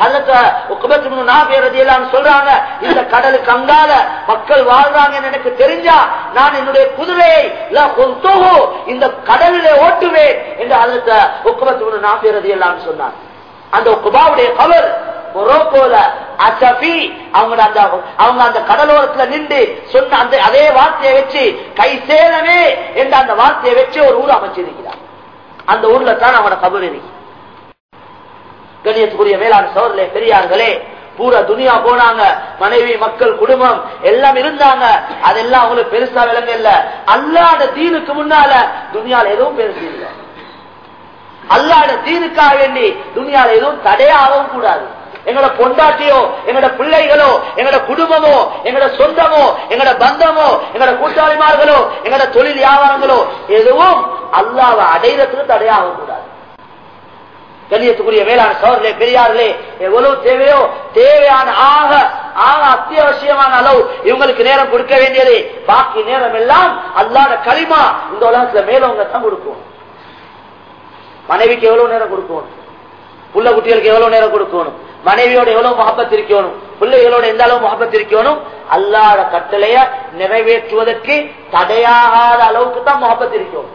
A: எல்லாம் சொல்றாங்க இந்த கடலுக்கு அங்கால மக்கள் வாழ்றாங்கன்னு எனக்கு தெரிஞ்சா நான் என்னுடைய குதிரையை ல கொல்தோஹோ, இந்த கடலிலே ஓட்டுவேன் என்று அதற்கு உக்குபத்து நாபியரதி எல்லாம் சொன்னார் அந்த குபாவுடைய கவர் மொரோக்கோல அசபி அவங்க அந்த அவங்க அந்த கடலோரத்துல நின்று சொன்ன அந்த அதே வார்த்தையை வச்சு கை சேரவே என்ற அந்த வார்த்தையை வச்சு ஒரு ஊர் அமைச்சிருக்கிறார் அந்த ஊர்ல தான் அவனோட கபர் இருக்கு கண்ணியத்துக்குரிய மேலான சோர்லே பெரியார்களே பூரா துனியா போனாங்க மனைவி மக்கள் குடும்பம் எல்லாம் இருந்தாங்க அதெல்லாம் அவங்களுக்கு பெருசா விளங்க இல்ல அல்லாத தீனுக்கு முன்னால துனியால எதுவும் பெருசு இல்லை அல்லாட தீனுக்காக வேண்டி துனியால எதுவும் தடையாகவும் கூடாது எங்களோட பொண்டாட்டியோ எங்களோட பிள்ளைகளோ எங்களோட குடும்பமோ எங்களோட சொந்தமோ எங்களோட பந்தமோ எங்களோட கூட்டாளிமார்களோ எங்களோட தொழில் வியாபாரங்களோ எதுவும் அல்லாவை அடையிறதுக்கு தடையாகவும் கூடாது கண்ணியத்துக்குரிய மேலான சோழர்களே பெரியார்களே எவ்வளவு தேவையோ தேவையான ஆக ஆக அத்தியாவசியமான அளவு இவங்களுக்கு நேரம் கொடுக்க வேண்டியது பாக்கி நேரம் எல்லாம் அல்லாத களிமா இந்த உலகத்துல மேலவங்க தான் கொடுக்கும் மனைவிக்கு எவ்வளவு நேரம் கொடுக்கணும் புள்ள குட்டிகளுக்கு எவ்வளவு நேரம் கொடுக்கணும் மனைவியோட எவ்வளவு மகப்பத் இருக்கணும் பிள்ளைகளோட எந்த அளவு மகப்பத் இருக்கணும் அல்லாத கட்டளைய நிறைவேற்றுவதற்கு தடையாகாத அளவுக்கு தான் மகப்பத் இருக்கணும்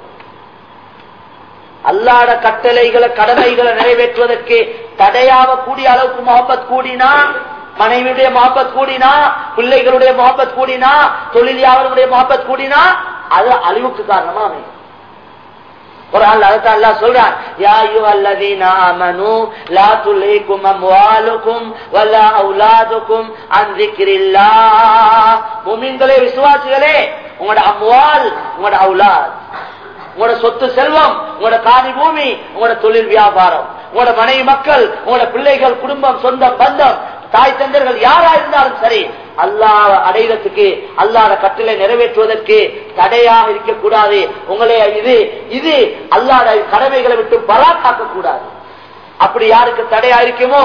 A: அல்லாட கட்டளைகளை கடமைகளை நிறைவேற்றுவதற்கு தடையாக கூடிய அளவுக்கு முகப்பத் கூடினா மனைவியுடைய முகப்பத் கூடினா பிள்ளைகளுடைய முகப்பத் கூடினா தொழிலாளர்களுடைய முகப்பத் கூடினா அது அழிவுக்கு காரணமா அமையும் குரான் அதான் அல்லா சொல்றான் யா அய்யுஹல்லதீன ஆமனூ லா துல்ஹிகும் அம்வாலுக்கும் வலா அவுலாதுக்கும் அன் ذிக்ரில்லாஹ் முஃமின்களே விசுவாசிகளே உங்களோட அம்வால் உங்களோட அவுலாத் உங்களோட சொத்து செல்வம் உங்களோட காணி பூமி உங்களோட தொழில் வியாபாரம் உங்களோட மனைவி மக்கள் உங்களோட பிள்ளைகள் குடும்பம் சொந்தம் பந்தம் தாய் தந்தர்கள் யாரா இருந்தாலும் சரி அல்லாஹ் அடைவதற்கு அல்லாத கட்டளை நிறைவேற்றுவதற்கு தடையாக இருக்கக்கூடாது உங்களே இது இது அல்லாத கடமைகளை விட்டு பலாக்காக்க கூடாது அப்படி யாருக்கு தடையா இருக்குமோ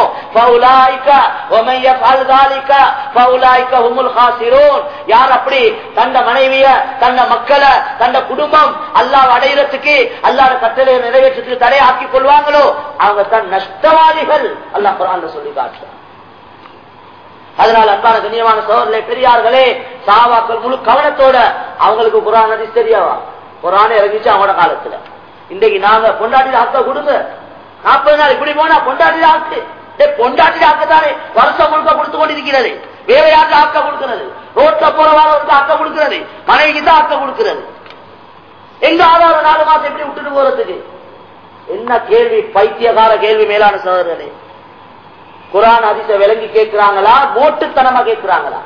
A: யார் அப்படி தந்த மனைவிய தந்த மக்களை தந்த குடும்பம் அல்லாஹ் அடையிறதுக்கு அல்லாத கட்டளை நிறைவேற்றத்துக்கு தடையாக்கி கொள்வாங்களோ அவங்க தான் நஷ்டவாதிகள் அல்லாஹ் குரான் சொல்லி காட்டுறாங்க அதனால அன்பான கண்ணியமான சோதரிலே பெரியார்களே சாவாக்கள் முழு கவனத்தோட அவங்களுக்கு குரான் நதி தெரியாவா குரான இறங்கிச்சு அவங்களோட காலத்துல இன்றைக்கு நாங்க கொண்டாடி ஆக்க கொடுங்க நாற்பது நாள் இப்படி போனா கொண்டாடி ஆக்கு பொண்டாட்டி ஆக்கத்தானே வருஷம் முழுக்க கொடுத்து கொண்டிருக்கிறது வேற யாருக்கு ஆக்க கொடுக்கிறது ரோட்ல போறவாளுக்கு ஆக்க கொடுக்கிறது மனைவிக்கு தான் ஆக்க கொடுக்கிறது எங்க ஆதாரம் நாலு மாசம் எப்படி விட்டுட்டு போறதுக்கு என்ன கேள்வி பைத்தியகார கேள்வி மேலான சோதரர்களே குரான் அதிச விளங்கி கேட்கிறாங்களா மோட்டுத்தனமா கேட்கிறாங்களா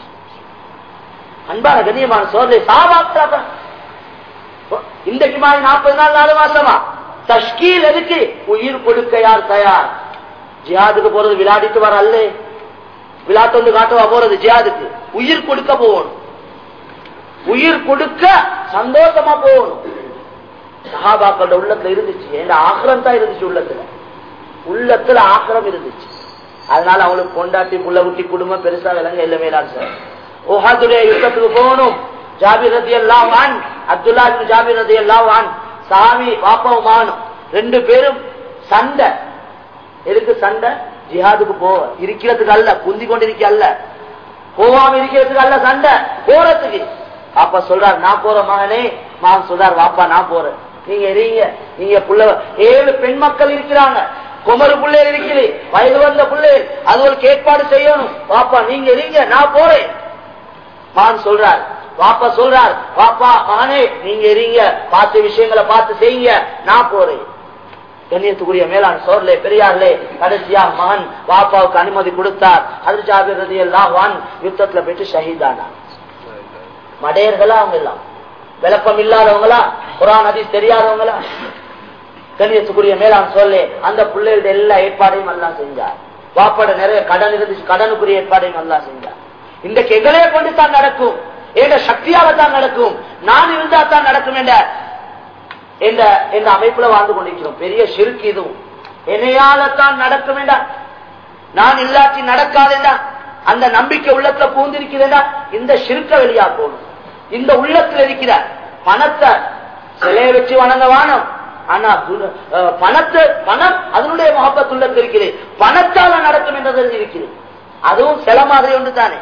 A: அன்பான கண்ணியமான சோதனை சாபாக்கிறாங்க இன்றைக்கு மாதிரி நாற்பது நாள் நாலு மாசமா தஷ்கீல் எதுக்கு உயிர் கொடுக்க யார் தயார் ஜியாதுக்கு போறது விளையாடிட்டு வர அல்ல விளையாட்டு வந்து காட்டுவா போறது ஜியாதுக்கு உயிர் கொடுக்க போகணும் உயிர் கொடுக்க சந்தோஷமா போகணும் சஹாபாக்களோட உள்ளத்துல இருந்துச்சு என் ஆக்கிரம் தான் இருந்துச்சு உள்ளத்துல உள்ளத்துல ஆக்கிரம் இருந்துச்சு அதனால அவங்களுக்கு கொண்டாட்டி புள்ள குட்டி குடும்பம் பெருசா விளங்க எல்லாமே சார் ஓஹாதுடைய யுத்தத்துக்கு போகணும் ஜாபி ரதி எல்லாம் வான் அப்துல்லா ஜாபி ரதி எல்லாம் வான் சாமி பாப்பாவும் மானும் ரெண்டு பேரும் சண்டை எதுக்கு சண்டை ஜிஹாதுக்கு போவ இருக்கிறதுக்கு அல்ல குந்தி கொண்டிருக்க அல்ல போவாம இருக்கிறதுக்கு அல்ல சண்டை போறதுக்கு அப்ப சொல்றார் நான் போற மகனே மகன் சொல்றார் வாப்பா நான் போறேன் நீங்க எறீங்க நீங்க புள்ள ஏழு பெண் மக்கள் இருக்கிறாங்க குமரு பிள்ளைகள் இருக்குது வயது வந்த பிள்ளைகள் அது ஒரு ஏற்பாடு செய்யணும் வாப்பா நீங்க எறீங்க நான் போறேன் மகன் சொல்றார் வாப்பா சொல்றார் வாப்பா மகனே நீங்க எறீங்க பார்த்த விஷயங்களை பார்த்து செய்யுங்க நான் போறேன் கண்ணியத்துக்குரிய மேலான சோர்லே பெரியார்லே கடைசியா மகன் வாப்பாவுக்கு அனுமதி கொடுத்தார் அது ஜாபிரதி எல்லாம் வான் யுத்தத்துல போயிட்டு ஷஹீதானா மடையர்களா அவங்க எல்லாம் விளக்கம் இல்லாதவங்களா குரான் அதிஸ் தெரியாதவங்களா கண்ணியத்துக்குரிய மேலான சொல்லே அந்த பிள்ளைகளுடைய எல்லா ஏற்பாடையும் எல்லாம் செஞ்சார் வாப்பாட நிறைய கடன் இருந்துச்சு கடனுக்குரிய ஏற்பாடையும் எல்லாம் செஞ்சார் இன்றைக்கு எங்களே கொண்டு தான் நடக்கும் என்ற சக்தியால தான் நடக்கும் நான் இருந்தா தான் நடக்கும் என்ற என்ற என்ற அமைப்புல வாழ்ந்து கொண்டிருக்கிறோம் பெரிய சிறுக்கு இதுவும் என்னையால தான் நடக்கும் என்றா நான் இல்லாட்டி நடக்காதேண்டா அந்த நம்பிக்கை உள்ளத்துல பூந்திருக்கிறேன்டா இந்த சிறுக்க வெளியா போகணும் இந்த உள்ளத்துல இருக்கிற பணத்தை சிலையை வச்சு வணங்க வானம் ஆனா பணத்தை பணம் அதனுடைய முகப்பத்து உள்ளத்தில் இருக்கிறது பணத்தால நடக்கும் என்றது இருக்கிறது அதுவும் சில மாதிரி ஒன்று தானே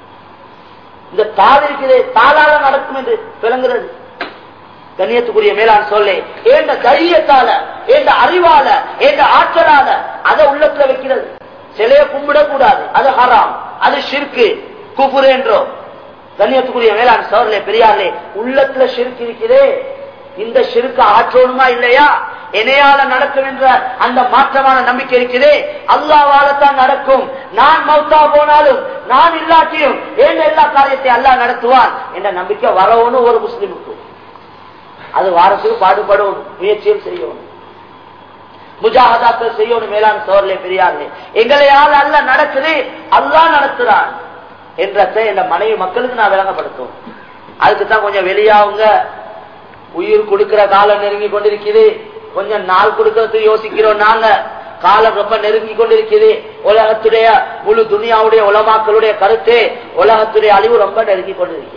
A: இந்த தாள் இருக்கிறது தாளால நடக்கும் என்று விளங்குறது கண்ணியத்துக்குரிய மேலான் சொல்லே ஏண்ட தைரியத்தால ஏண்ட அறிவால ஏண்ட ஆற்றலால அதை உள்ளத்துல வைக்கிறது சிலைய கும்பிடக்கூடாது அது ஹராம் அது ஷிர்கு குபுரு என்றோ கண்ணியத்துக்குரிய மேலான் சோர்லே பெரியார்லே உள்ளத்துல ஷிர்க் இருக்கிறே இந்த ஷிருக்க ஆற்றணுமா இல்லையா என்னையால நடக்கும் என்ற அந்த மாற்றமான நம்பிக்கை இருக்கிறே அல்லாவால தான் நடக்கும் நான் மௌத்தா போனாலும் நான் இல்லாட்டியும் ஏன் எல்லா காரியத்தை அல்லாஹ் நடத்துவான் என்ற நம்பிக்கை வரவணும் ஒரு முஸ்லிமுக்கு அது வாரத்துக்கு பாடுபடணும் முயற்சியும் செய்யணும் முஜாஹதாக்கள் செய்யணும் மேலான சோர்லே பெரியார்களே எங்களையால் அல்ல நடக்குது அல்லா நடத்துறான் என்றத என் மனைவி மக்களுக்கு நான் விளங்கப்படுத்தும் அதுக்கு தான் கொஞ்சம் வெளியாவுங்க உயிர் கொடுக்கிற காலம் நெருங்கி கொண்டிருக்குது கொஞ்சம் நாள் கொடுக்கறதுக்கு யோசிக்கிறோம் நாங்க காலம் ரொம்ப நெருங்கி கொண்டிருக்குது உலகத்துடைய முழு துனியாவுடைய உலமாக்களுடைய கருத்து உலகத்துடைய அழிவு ரொம்ப நெருங்கி கொண்டிருக்கிறது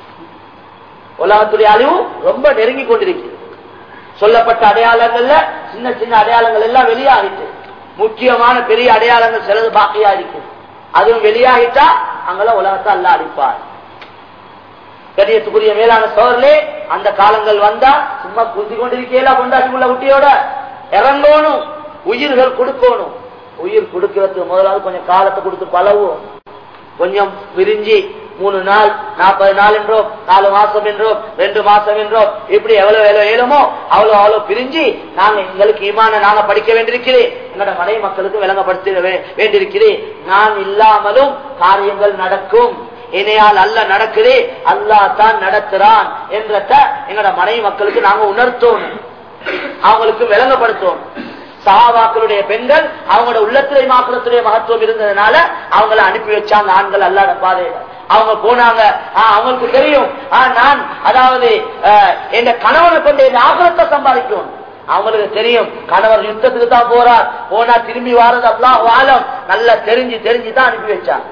A: உலகத்துடைய அழிவு ரொம்ப நெருங்கி கொண்டிருக்கிறது சொல்லப்பட்ட அடையாளங்கள்ல சின்ன சின்ன அடையாளங்கள் எல்லாம் வெளியாகிட்டு முக்கியமான பெரிய அடையாளங்கள் சிலது பாக்கியா இருக்கு அதுவும் வெளியாகிட்டா அங்கெல்லாம் உலகத்தை அல்ல அடிப்பார் கண்ணியத்துக்குரிய மேலான சோழர்களே அந்த காலங்கள் வந்தா சும்மா குந்தி கொண்டிருக்கேல கொண்டாட்டுக்குள்ள குட்டியோட இறங்கணும் உயிர்கள் கொடுக்கணும் உயிர் கொடுக்கறதுக்கு முதலாவது கொஞ்சம் காலத்தை கொடுத்து பழவும் கொஞ்சம் விரிஞ்சி மூணு நாள் நாற்பது நாள் என்றோம் நாலு மாசம் என்றோம் ரெண்டு மாசம் என்றோம் இப்படி எவ்வளவு எவ்வளவு ஏழுமோ அவ்வளவு அவ்வளவு பிரிஞ்சு நாங்க எங்களுக்கு ஈமான நாங்க படிக்க வேண்டியிருக்கிறேன் எங்களோட மனை மக்களுக்கு விளங்கப்படுத்த வேண்டியிருக்கிறேன் நான் இல்லாமலும் காரியங்கள் நடக்கும் இணையால் அல்ல நடக்குதே அல்லா தான் நடத்துறான் என்றத எங்களோட மனைவி மக்களுக்கு நாங்க உணர்த்தோணும் அவங்களுக்கு விளங்கப்படுத்தோம் சகாபாக்களுடைய பெண்கள் அவங்களோட உள்ளத்திலே மாக்குறத்துடைய மகத்துவம் இருந்ததுனால அவங்கள அனுப்பி வச்சாங்க ஆண்கள் அல்லாத பாதையில அவங்க போனாங்க அவங்களுக்கு தெரியும் நான் அதாவது என் கணவனை கொண்டு என் ஆகலத்தை சம்பாதிக்கும் அவங்களுக்கு தெரியும் கணவர் யுத்தத்துக்கு தான் போறார் போனா திரும்பி வாரது அல்லா வாழம் நல்லா தெரிஞ்சு தெரிஞ்சு தான் அனுப்பி வச்சாங்க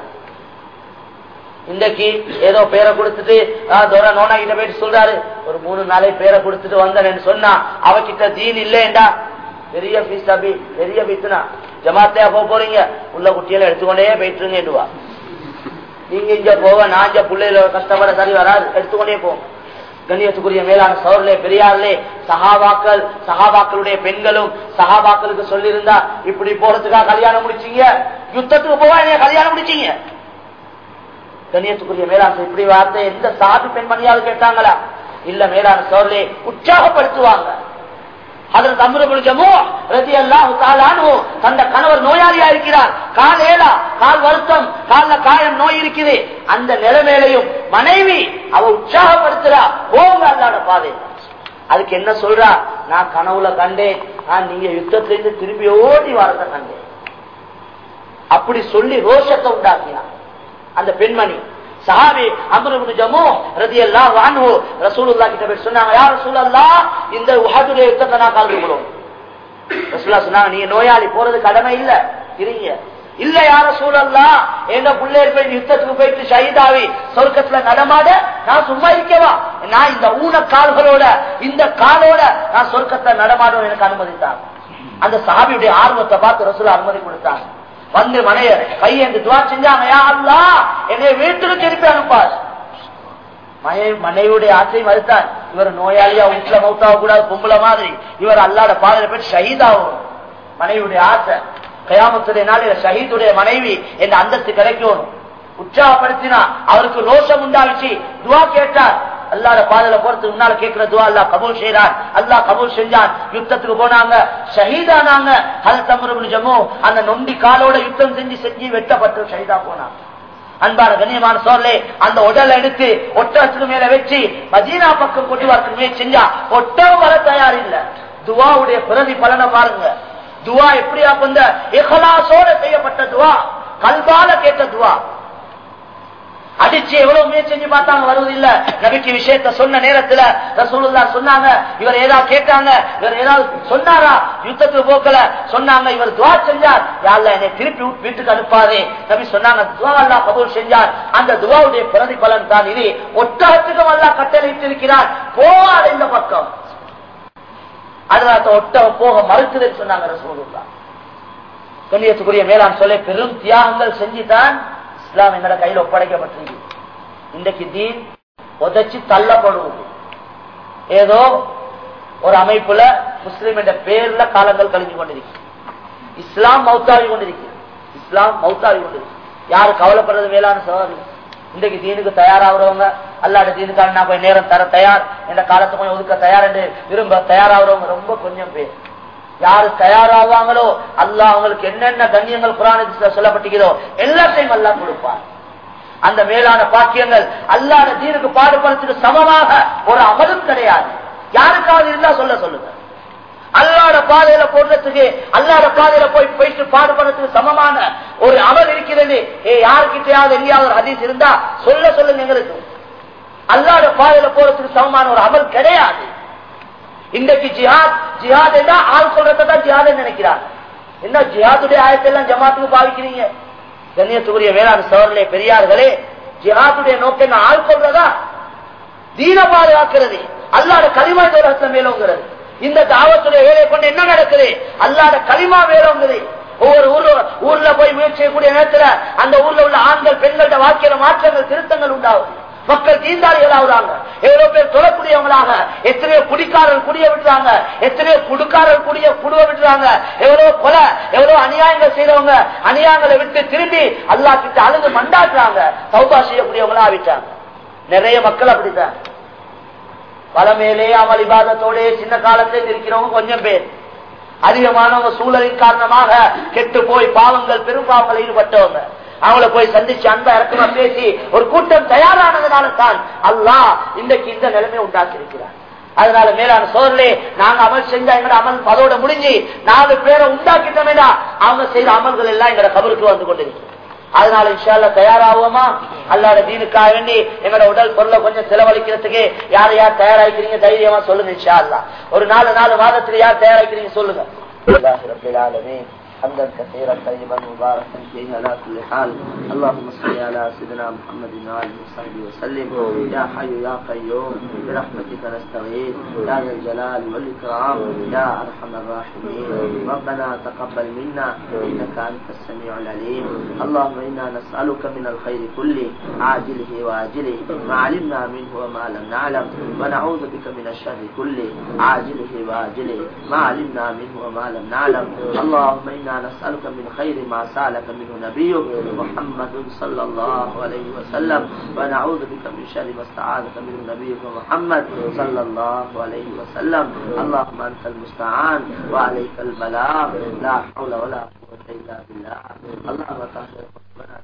A: இன்றைக்கு ஏதோ பேரை கொடுத்துட்டு தோரா நோனா கிட்ட போயிட்டு சொல்றாரு ஒரு மூணு நாளை பேரை கொடுத்துட்டு வந்தேன்னு சொன்னா அவகிட்ட தீன் இல்லையண்டா பெரிய பீஸ் அபி பெரிய பீஸ்னா ஜமாத்தையா போக போறீங்க உள்ள குட்டியில எடுத்துக்கொண்டே போயிட்டுருங்கன்னுவா நீங்க இங்க போக நான் இங்க பிள்ளைல கஷ்டப்பட சரி வராது எடுத்துக்கொண்டே போங்க கண்ணியத்துக்குரிய மேலான சோழர்களே பெரியார்களே சகாபாக்கள் சகாபாக்களுடைய பெண்களும் சகாபாக்களுக்கு சொல்லியிருந்தா இப்படி போறதுக்காக கல்யாணம் முடிச்சீங்க யுத்தத்துக்கு போவா கல்யாணம் முடிச்சீங்க கண்ணியத்துக்குரிய மேலான இப்படி வார்த்தை எந்த சாதி பெண்மணியாவது கேட்டாங்களா இல்ல மேலான சோழலே உற்சாகப்படுத்துவாங்க அதில் தம்புரபுல் ஜமோ ரதி அல்லாஹு தாலானு தந்த கணவர் நோயாளியா இருக்கிறார் கால் ஏலா கால் வருத்தம் கால்ல காயம் நோய் இருக்குது அந்த நிலைமையிலையும் மனைவி அவ உற்சாகப்படுத்துறா போங்க அல்லாட பாதை அதுக்கு என்ன சொல்றா நான் கனவுல கண்டேன் நான் நீங்க யுத்தத்திலிருந்து திரும்பி ஓடி வரத கண்டேன் அப்படி சொல்லி ரோஷத்தை உண்டாக்கினான் அந்த பெண்மணி சஹாபி அமருபு ஜமு ரதி எல்லாம் வானு ரசூலுல்லா கிட்ட போய் சொன்னாங்க யார் ரசூலல்லா இந்த உஹதுடைய யுத்தத்தை நான் கலந்துக்கிறோம் ரசூலா சொன்னாங்க நீங்க நோயாளி போறது கடமை இல்ல இருங்க இல்ல யார சூழல்லா எங்க பிள்ளைகள் போய் யுத்தத்துக்கு போயிட்டு ஷஹீதாவி சொர்க்கத்துல நடமாட நான் சும்மா இருக்கவா நான் இந்த ஊன கால்களோட இந்த காலோட நான் சொர்க்கத்தை நடமாடும் எனக்கு அனுமதித்தாங்க அந்த சாபியுடைய ஆர்வத்தை பார்த்து ரசூலா அனுமதி கொடுத்தாங்க வந்து மனைய கையேந்து துவா செஞ்சாங்க யா அல்லா என்னை வீட்டுக்கு திருப்பி அனுப்பார் மனைவியுடைய ஆசை மறுத்தான் இவர் நோயாளியா வீட்டுல மௌத்தாக கூடாது பொம்பளை மாதிரி இவர் அல்லாட பாதையில போய் ஷஹீதாகும் மனைவியுடைய ஆசை கயாமத்துடைய நாளில ஷஹீதுடைய மனைவி என்ற அந்தஸ்து கிடைக்கும் உற்சாகப்படுத்தினா அவருக்கு ரோஷம் உண்டாவிச்சு துவா கேட்டார் அல்லாட பாதையில போறதுக்கு முன்னால கேட்கிற துவா அல்லா கபூல் செய்யறான் அல்லா கபூல் செஞ்சான் யுத்தத்துக்கு போனாங்க ஷஹீதானாங்க ஹல் தமரு ஜம்மு அந்த நொண்டி காலோட யுத்தம் செஞ்சு செஞ்சு வெட்டப்பட்டு ஷஹீதா போனாங்க அன்பான கண்ணியமான சோர்லே அந்த உடலை எடுத்து ஒட்டகத்துக்கு மேல வச்சு மதீனா பக்கம் கொண்டு வரத்துக்கு முயற்சி செஞ்சா ஒட்டகம் வர தயார் இல்ல துவாவுடைய பிரதி பலனை பாருங்க துவா எப்படியா கொண்ட இஹலாசோட செய்யப்பட்ட துவா கல்பால கேட்ட துவா அடிச்சு எவ்வளவு முயற்சி செஞ்சு பார்த்தாங்க வருவதில்லை நபிக்கு விஷயத்த சொன்ன நேரத்துல ரசூலுல்லா சொன்னாங்க இவர் ஏதாவது கேட்டாங்க இவர் ஏதாவது சொன்னாரா யுத்தத்துக்கு போக்கல சொன்னாங்க இவர் துவா செஞ்சார் யாருல என்னை திருப்பி வீட்டுக்கு அனுப்பாதே நபி சொன்னாங்க துவா அல்லா கபூல் செஞ்சார் அந்த துவாவுடைய பிரதிபலன் தான் இது ஒட்டகத்துக்கும் அல்லா கட்டளையிட்டு இருக்கிறார் போவார் இந்த பக்கம் அதனால ஒட்டகம் போக மறுக்குதுன்னு சொன்னாங்க ரசூலுல்லா கண்ணியத்துக்குரிய மேலாண் சொல்ல பெரும் தியாகங்கள் செஞ்சுதான் இஸ்லாம் எங்கட கையில் ஒப்படைக்கப்பட்டிருக்கு இன்றைக்கு தீன் உதச்சு தள்ளப்படுவது ஏதோ ஒரு அமைப்புல முஸ்லிம் என்ற பேர்ல காலங்கள் கழிஞ்சு கொண்டிருக்கு இஸ்லாம் மௌத்தாவி கொண்டிருக்கு இஸ்லாம் மௌத்தாவி கொண்டிருக்கு யாரு கவலைப்படுறது மேலான சவாரி இன்றைக்கு தீனுக்கு தயாராகிறவங்க அல்லாட தீனுக்கான நான் போய் நேரம் தர தயார் இந்த காலத்தை கொஞ்சம் ஒதுக்க தயார் விரும்ப தயாராகிறவங்க ரொம்ப கொஞ்சம் பேர் யாரு தயாராவாங்களோ அல்லாஹ் அவங்களுக்கு என்னென்ன கண்ணியங்கள் குரானுக்கு சொல்லப்பட்டிருக்கிறோ எல்லாத்தையும் அல்லாஹ் கொடுப்பார் அந்த மேலான பாக்கியங்கள் அல்லாத தீனுக்கு பாடுபடுறதுக்கு சமமாக ஒரு அமலும் கிடையாது யாருக்காவது இருந்தா சொல்ல சொல்லுங்க அல்லாட பாதையில போடுறதுக்கு அல்லாட பாதையில போய் போயிட்டு பாடுபடுறதுக்கு சமமான ஒரு அமல் இருக்கிறது ஏ யாருக்கிட்டையாவது எங்கேயாவது ஒரு ஹதீஸ் இருந்தா சொல்ல சொல்லுங்க எங்களுக்கு அல்லாட பாதையில போறதுக்கு சமமான ஒரு அமல் கிடையாது இன்றைக்கு ஜிஹாத் ஜிஹாத் என்றா ஆள் சொல்றதான் ஜிஹாத் நினைக்கிறாங்க என்ன ஜிஹாத்துடைய ஆயத்தெல்லாம் ஜமாத்துக்கு பாவிக்கிறீங்க கண்ணியத்துக்குரிய வேளாண் சவர்களே பெரியார்களே ஜிஹாத்துடைய நோக்கம் என்ன ஆள் சொல்றதா தீன பாதுகாக்கிறது அல்லாட களிமா இந்த உலகத்துல மேலோங்கிறது இந்த தாவத்துடைய வேலையை கொண்டு என்ன நடக்குது அல்லாட களிமா வேலோங்குது ஒவ்வொரு ஊர்ல ஊர்ல போய் முயற்சி செய்யக்கூடிய நேரத்துல அந்த ஊர்ல உள்ள ஆண்கள் பெண்களோட வாழ்க்கையில மாற்றங்கள் திருத்தங்கள் உண்டாகுது மக்கள் தீண்டாளிகள் ஆகுறாங்க எவ்வளவு பேர் தொழக்கூடியவங்களாக எத்தனையோ குடிக்காரர்கள் குடிய விட்டுறாங்க எத்தனையோ குடுக்காரர்கள் குடிய குடுவ விட்டுறாங்க எவ்வளவு கொலை எவ்வளவு அநியாயங்கள் செய்யறவங்க அநியாயங்களை விட்டு திரும்பி அல்லா கிட்ட அழுது மண்டாட்டுறாங்க சௌபா செய்யக்கூடியவங்களா ஆவிட்டாங்க நிறைய மக்கள் அப்படித்தான் பழமேலே அமல் இபாதத்தோட சின்ன காலத்தில் இருக்கிறவங்க கொஞ்சம் பேர் அதிகமானவங்க சூழலின் காரணமாக கெட்டு போய் பாவங்கள் பெரும் பாவங்கள் ஈடுபட்டவங்க அவங்கள போய் சந்திச்சு அன்பா இறக்கமா பேசி ஒரு கூட்டம் தயாரானதுனால தான் அல்லாஹ் இன்றைக்கு இந்த நிலைமை உண்டாக்கி இருக்கிறார் அதனால மேலான சோழர்களே நாங்க அமல் செஞ்சா எங்கட அமல் அதோட முடிஞ்சு நாலு பேரை உண்டாக்கிட்டோமேடா அவங்க செய்த அமல்கள் எல்லாம் எங்கட கபருக்கு வந்து கொண்டிருக்கு அதனால இன்ஷால்ல தயாராகுவோமா அல்லாட தீனுக்காக வேண்டி எங்களோட உடல் பொருளை கொஞ்சம் செலவழிக்கிறதுக்கு யார் யார் தயாராக்கிறீங்க தைரியமா சொல்லுங்க இன்ஷா அல்லா ஒரு நாலு நாலு மாதத்துல யார் தயாராக்கிறீங்க சொல்லுங்க حمدا كثيرا طيبا مباركا فيه على كل حال اللهم صل على سيدنا محمد وعلى وصحبه وسلم يا حي يا قيوم برحمتك نستغيث يا ذا الجلال والاكرام يا ارحم الراحمين ربنا تقبل منا انك انت السميع العليم اللهم انا نسالك من الخير كله عاجله واجله ما علمنا منه وما لم نعلم ونعوذ بك من الشر كله عاجله واجله ما علمنا منه وما لم نعلم اللهم انا نسالك من خير ما سالك منه نبيك محمد صلى الله عليه وسلم ونعوذ بك من شر ما استعاذك منه نبيك محمد صلى الله عليه وسلم اللهم انت المستعان وعليك البلاغ لا حول ولا قوه الا بالله اللهم طهر قلوبنا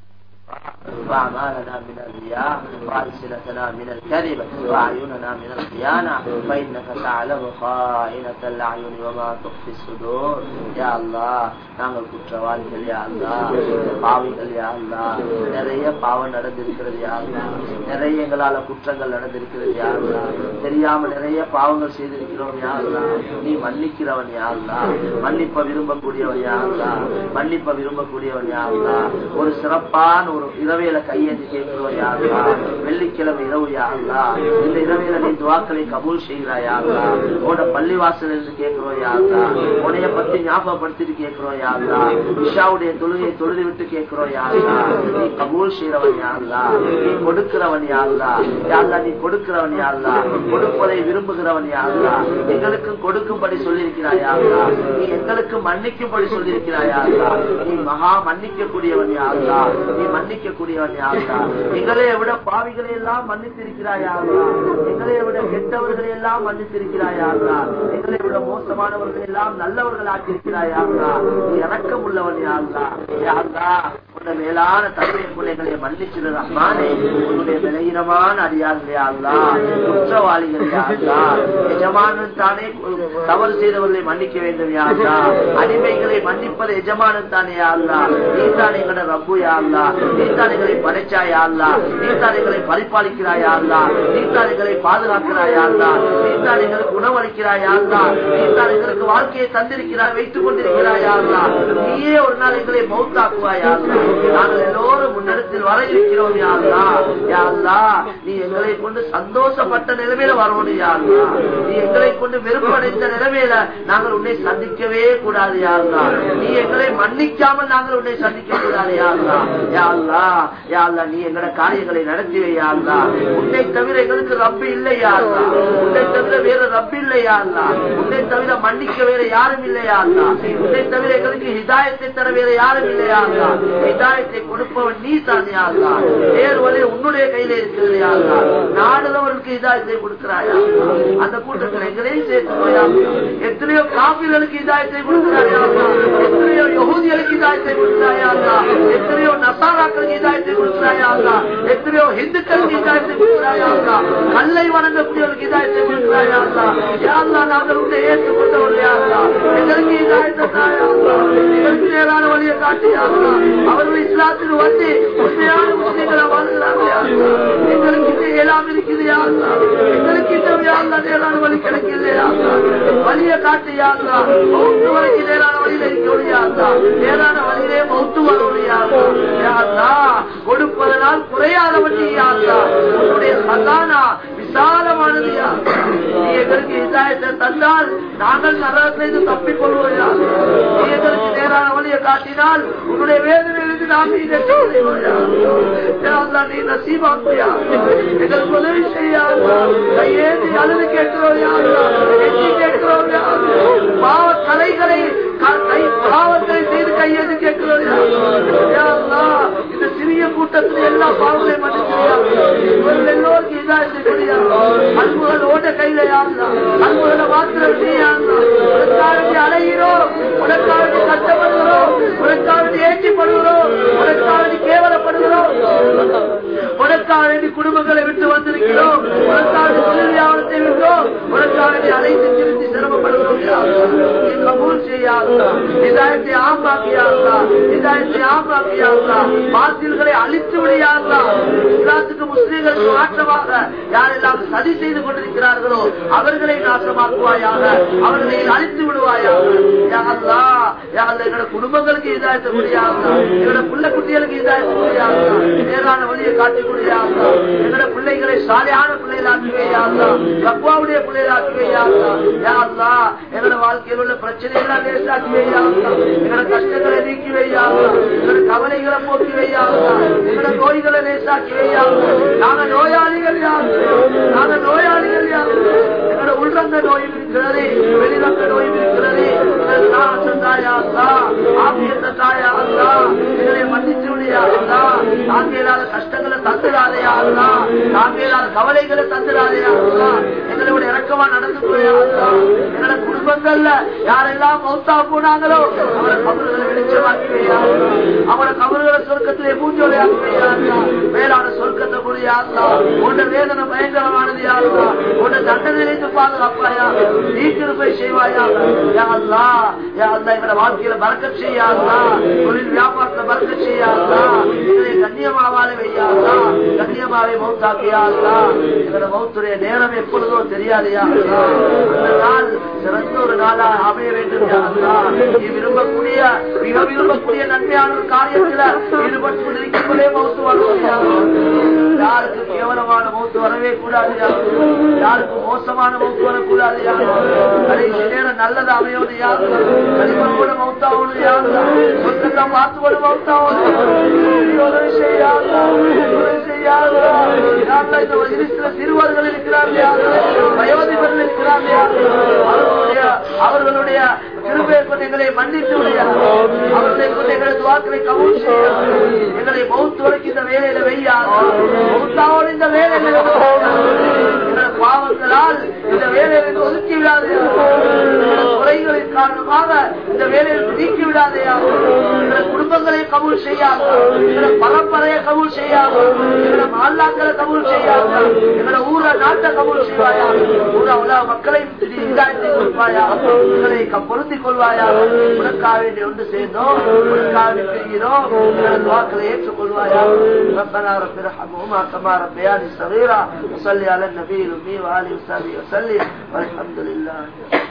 A: وأعمالنا من الرياء وألسنتنا من الكذب وأعيننا من الخيانة فإنك تعلم خائنة الأعين وما تخفي الصدور يا الله நாங்கள் குற்றவாளிகள் யா அல்லா பாவிகள் யா அல்லா நிறைய பாவம் நடந்திருக்கிறது யா அல்லா நிறைய எங்களால குற்றங்கள் நடந்திருக்கிறது யா அல்லா தெரியாம நிறைய பாவங்கள் செய்திருக்கிறோம் யா அல்லா நீ மன்னிக்கிறவன் யா அல்லா மன்னிப்ப விரும்பக்கூடியவன் யா அல்லா மன்னிப்ப விரும்பக்கூடியவன் யா அல்லா ஒரு சிறப்பான ஒரு இரவையில கையேந்தி கேட்கிறோம் யா அல்லா வெள்ளிக்கிழமை இரவு யா அல்லா இந்த இரவையில நீ துவாக்களை கபூல் செய்கிறாயா அல்லா உன்னோட பள்ளிவாசல் இருந்து கேட்கிறோம் யா அல்லா உன்னைய பத்தி ஞாபகப்படுத்திட்டு கேட்கிறோம் யா அல்லா இஷாவுடைய தொழுகையை தொழுது விட்டு கேட்கிறோம் யா அல்லா நீ கபூல் செய்யறவன் யா அல்லா நீ கொடுக்கிறவன் யா அல்லா யா அல்லா நீ கொடுக்கிறவன் யா அல்லா கொடுப்பதை விரும்புகிறவன் யா அல்லா எங்களுக்கும் கொடுக்கும்படி சொல்லியிருக்கிறாய் யா அல்லா நீ எங்களுக்கு மன்னிக்கும்படி சொல்லியிருக்கிறாய் யா அல்லா நீ மகா மன்னிக்க கூடியவன் யா அல்லா நீ மன்னிக்க கூடியவன் யா அல்லா எங்களை விட பாவிகளை எல்லாம் மன்னித்திருக்கிறாய் யா அல்லா எங்களை விட கெட்டவர்களை எல்லாம் மன்னித்திருக்கிறாய் யா அல்லா எங்களை விட மோசமானவர்கள் எல்லாம் நல்லவர்கள் ஆக்கியிருக்கிறாய் யா அல்லா நீ இறக்கம் உள்ளவன் யா அல்லா யா அல்லா உன்னை மேலான தன்மை பிள்ளைகளை மன்னிச்சிரு ரஹ்மானே உன்னுடைய விலகினமான அடியார்களே அல்லா குற்றவாளிகள் யா அல்லா எஜமானன் தானே தவறு செய்தவர்களை மன்னிக்க வேண்டும் யா அல்லா அடிமைகளை மன்னிப்பது எஜமானன் தானே யா அல்லா நீ தான் எங்களோட ரப்பு யா அல்லா நீ தான் எங்களை படைச்சாயா அல்லா நீ தான் எங்களை பரிபாலிக்கிறாயா அல்லா நீ தான் எங்களை பாதுகாக்கிறாயா அல்லா நீ தான் எங்களுக்கு உணவளிக்கிறாயா அல்லா நீ தான் எங்களுக்கு வாழ்க்கையை தந்திருக்கிறாய் வைத்துக் கொண்டிருக்கிறாயா அல்லா நீயே ஒரு நாள் எங்களை மௌத்தாக்குவாயா அல்லா நாங்கள் எல்லோரும் முன்னிடத்தில் வர இருக்கிறோம் யா அல்லா யா அல்லா நீ எங்களை கொண்டு சந்தோஷப்பட்ட நிலைமையில வரணும் யா அல்லா நீ எங்களை கொண்டு வெறுப்படைந்த நிலைமையில நாங்கள் உன்னை சந்திக்கவே கூடாது யா அல்லா நீ எங்களை மன்னிக்காமல் நாங்கள் உன்னை சந்திக்க கூடாது யா அல்லா யா அல்லா யா அல்லா நீ எங்கட காரியங்களை நடத்தி வையா அல்லா உன்னை தவிர எங்களுக்கு ரப்பு இல்லையா அல்லா உன்னை தவிர வேற ரப்பு இல்லையா அல்லா உன்னை தவிர மன்னிக்க வேற யாரும் இல்லையா அல்லா உன்னை தவிர எங்களுக்கு ஹிதாயத்தை தர வேற யாரும் இல்லையா அல்லா இதாயத்தை கொடுப்பவன் நீ தான் யாருலா நேர் வழி உன்னுடைய கையில இருக்கிறது யாருலா நாடுதவர்களுக்கு இதாயத்தை கொடுக்கிறாயா அந்த கூட்டத்தில் எங்களையும் சேர்த்துக்கோயா எத்தனையோ காப்பீர்களுக்கு இதாயத்தை கொடுக்கிறாயா எத்தனையோ யகுதிகளுக்கு இதாயத்தை கொடுக்கிறாயா எத்தனையோ நசாராக்களுக்கு இதாயத்தை கொடுக்கிறாயா எத்தனையோ ஹிந்துக்களுக்கு இதாயத்தை கொடுக்கிறாயா கல்லை வணங்கக்கூடியவர்களுக்கு இதாயத்தை கொடுக்கிறாயா யாருலா நாங்கள் உங்களை ஏற்றுக்கொண்டவர்கள் யாருலா எங்களுக்கு இதாயத்தை தாயா எங்களுக்கு நேரான வழியை காட்டியாருலா அவர்கள் இஸ்லாத்துக்கு வந்து உண்மையான முஸ்லீம்களை வாழ்கிறாங்க யாருலா எங்களுக்கு இது எல்லாம் இருக்குது யாருலா எங்களுக்கு இந்த யாருலா நேரான வழி கிடைக்கலையா வழியை காட்டியாருலா மௌத்து வரைக்கும் நேரான வழியில இருக்கணும் யாருலா நேரான வழியிலே மௌத்து வரணும் யாருலா யாருலா கொடுப்பதனால் குறையாத வண்டி யாருலா உன்னுடைய சகானா விசாலமானது யார் நீ எங்களுக்கு இதாயத்தை தந்தால் நாங்கள் நரகத்திலிருந்து தப்பிக் கொள்வோம் யார் நீ எங்களுக்கு நேரான வழியை காட்டினால் உன்னுடைய வேதனையிலிருந்து நாம் இதை செய்வோம் யார் யா அல்லாஹ், நீ நசீபாக்குயா எங்களுக்கு உதவி செய்யாது கையேந்தி அழுது கேட்கிறோம் யார் எண்ணி கேட்கிறோம் யார் பாவ கலைகளை க- கை பாவத்தை செய்து கையேந்து கேட்கிறோம் யார் யா அல்லாஹ், இந்த சிறிய கூட்டத்தில் எல்லா பாவங்களையும் மன்னிச்சியா இவர்கள் எல்லோருக்கும் இதாயத்தை கொடியா அன்புகள் ஓட்ட கையில யாருந்தா அன்புகளை மாத்திரம் நீ யாருந்தா உனக்காக அலைகிறோம் உனக்காக கஷ்டப்படுகிறோம் உனக்காக ஏற்றிப்படுகிறோம் உனக்காக கேவலப்படுகிறோம் உனக்காக வேண்டி குடும்பங்களை விட்டு வந்திருக்கிறோம் உனக்காக தொழில் விட்டோம் உனக்காக அழைத்து திருத்தி சிரமப்படுகிறோம் யா அல்லாஹ். நீ கபூல் செய்யாதா இதாயத்தை ஆம்பாக்கியாதா இதாயத்தை ஆம்பாக்கியாதா பாத்தில்களை அழித்து விடையாதா இஸ்லாத்துக்கு முஸ்லீம்களுக்கு மாற்றமாக யாரெல்லாம் சதி செய்து கொண்டிருக்கிறார்களோ அவர்களை நாசமாக்குவாயாக அவர்களை அழித்து விடுவாயாக யா அல்லாஹ், யா அல்லாஹ், எங்களோட குடும்பங்களுக்கு இதாயத்தை முடியாதா எங்களோட பிள்ளை குட்டிகளுக்கு இதாயத்தை முடியாதா நேரான வழியை காட்டி முடியாதா எங்களோட பிள்ளைகளை சாலையான பிள்ளைகளாக்குவையாதா தக்குவாவுடைய பிள்ளைகளாக்குவையாதா யா அல்லாஹ், எங்களோட வாழ்க்கையில் உள்ள பிரச்சனைகளை லேசாக்குவையாதா எங்களோட கஷ்டங்களை நீக்கி வையாதா எங்களோட கவலைகளை போக்கி வையாதா எங்களோட நோய்களை லேசாக்கி வையாதா நாங்க நோயாளிகள் யாரு நாங்க நோயாளிகள் யாரு எங்களோட உள்ரங்க நோய் இருக்கிறது வெளிரங்க நோய் இருக்கிறது எங்கள் சாரசம் தாயா அல்லா ஆபியத்த தாயா அல்லா எங்களை மன்னிச்சு விடியா அல்லா தாங்க இல்லாத கஷ்டங்களை தந்துடாதையா அல்லா தாங்க இல்லாத கவலைகளை தந்துடாதையா அல்லா எங்களுடைய இறக்கமா நடந்து போயா அல்லா எங்களோட குடும்பங்கள்ல யாரெல்லாம் மௌத்தா போனாங்களோ அவரை கபறுகளை வெளிச்சமாக்கி வையா அல்லா. அவரோட கபறுகளை சொர்க்கத்திலே பூஞ்சோலையாக்கி வையா அல்லா. மேலான சொர்க்கத்தை புரியா அல்லா. உன்ட வேதனை பயங்கரமானது யா அல்லா. உன்ட தண்டனையிலிருந்து பாதுகாப்பாயா நீ கிருபை செய்வாயா யா அல்லா யா அல்லா எங்களோட வாழ்க்கையில பறக்கச் செய்யா அல்லா தொழில் வியாபாரத்துல பறக்கச் செய்யா அல்லா எங்களை கண்ணியமாவாலே வையா அல்லா கண்ணியமாவே மௌத்தாக்கியா அல்லா எங்களோட மௌத்துடைய நேரம் எப்பொழுதோ தெரியாதையா அல்லா அந்த நாள் சிறந்த ஒரு நாளா அமைய வேண்டும் யா அல்லா நீ விரும்பக்கூடிய மிக விரும்பக்கூடிய நன்மையான ஒரு காரியத்துல ஈடுபட்டு கொண்டிருக்கிறவர்களே மௌத்து வருவாயா யாருக்கு கேவலமான மௌத்து வரவே கூடாது யா அல்லா. யாருக்கு மோசமான மௌத்து வரக்கூடாது யா அல்லா. கடைசி நேரம் நல்லது அமையோடு யாரு கனிமனோட மௌத்தாவோடு யாரு சொந்தத்தை பார்த்துவோடு மௌத்தாவோடு நீ உதவி செய்யாதா உதவி செய்யாதா யாருல இந்த மஜ்லிஸ்ல சிறுவர்கள் இருக்கிறார்கள் யாரு வயோதிபர்கள் இருக்கிறார்கள் யாரு அவர்களுடைய அவர்களுடைய கிருபையை கொண்டு எங்களை மன்னித்து விடையாது அவர்களை கொண்டு எங்களை துவாக்களை கவுல் செய்யாது எங்களை மௌத்து வரைக்கும் இந்த வேலையில வெய்யாது மௌத்தாவோடு இந்த வேலையில எங்கள் பாவங்களால் இந்த வேலையை ஒதுக்கி விடாது குறைகளின் காரணமாக இந்த வேலையை நீக்கி விடாதையா எங்கள் குடும்பங்களை கபூல் செய்யாது எங்கள் பரம்பரையை கபூல் செய்யாது எங்களை மால்லாக்களை கபூல் செய்யாது எங்களை ஊர நாட்டை கபூல் செய்வாயா ஊர உலக மக்களை இதாயத்தை கொடுப்பாயா எங்களை க- பொருந்திக் கொள்வாயா உனக்காக வேண்டி ஒன்று சேர்ந்தோம் உனக்காக வேண்டி பிரிகிறோம் எங்களது வாக்களை ஏற்றுக்கொள்வாயா ربنا رب ارحمهما كما ربياني صغيرا وصلي على النبي الأمي وآله وصحبه وسلم والحمد لله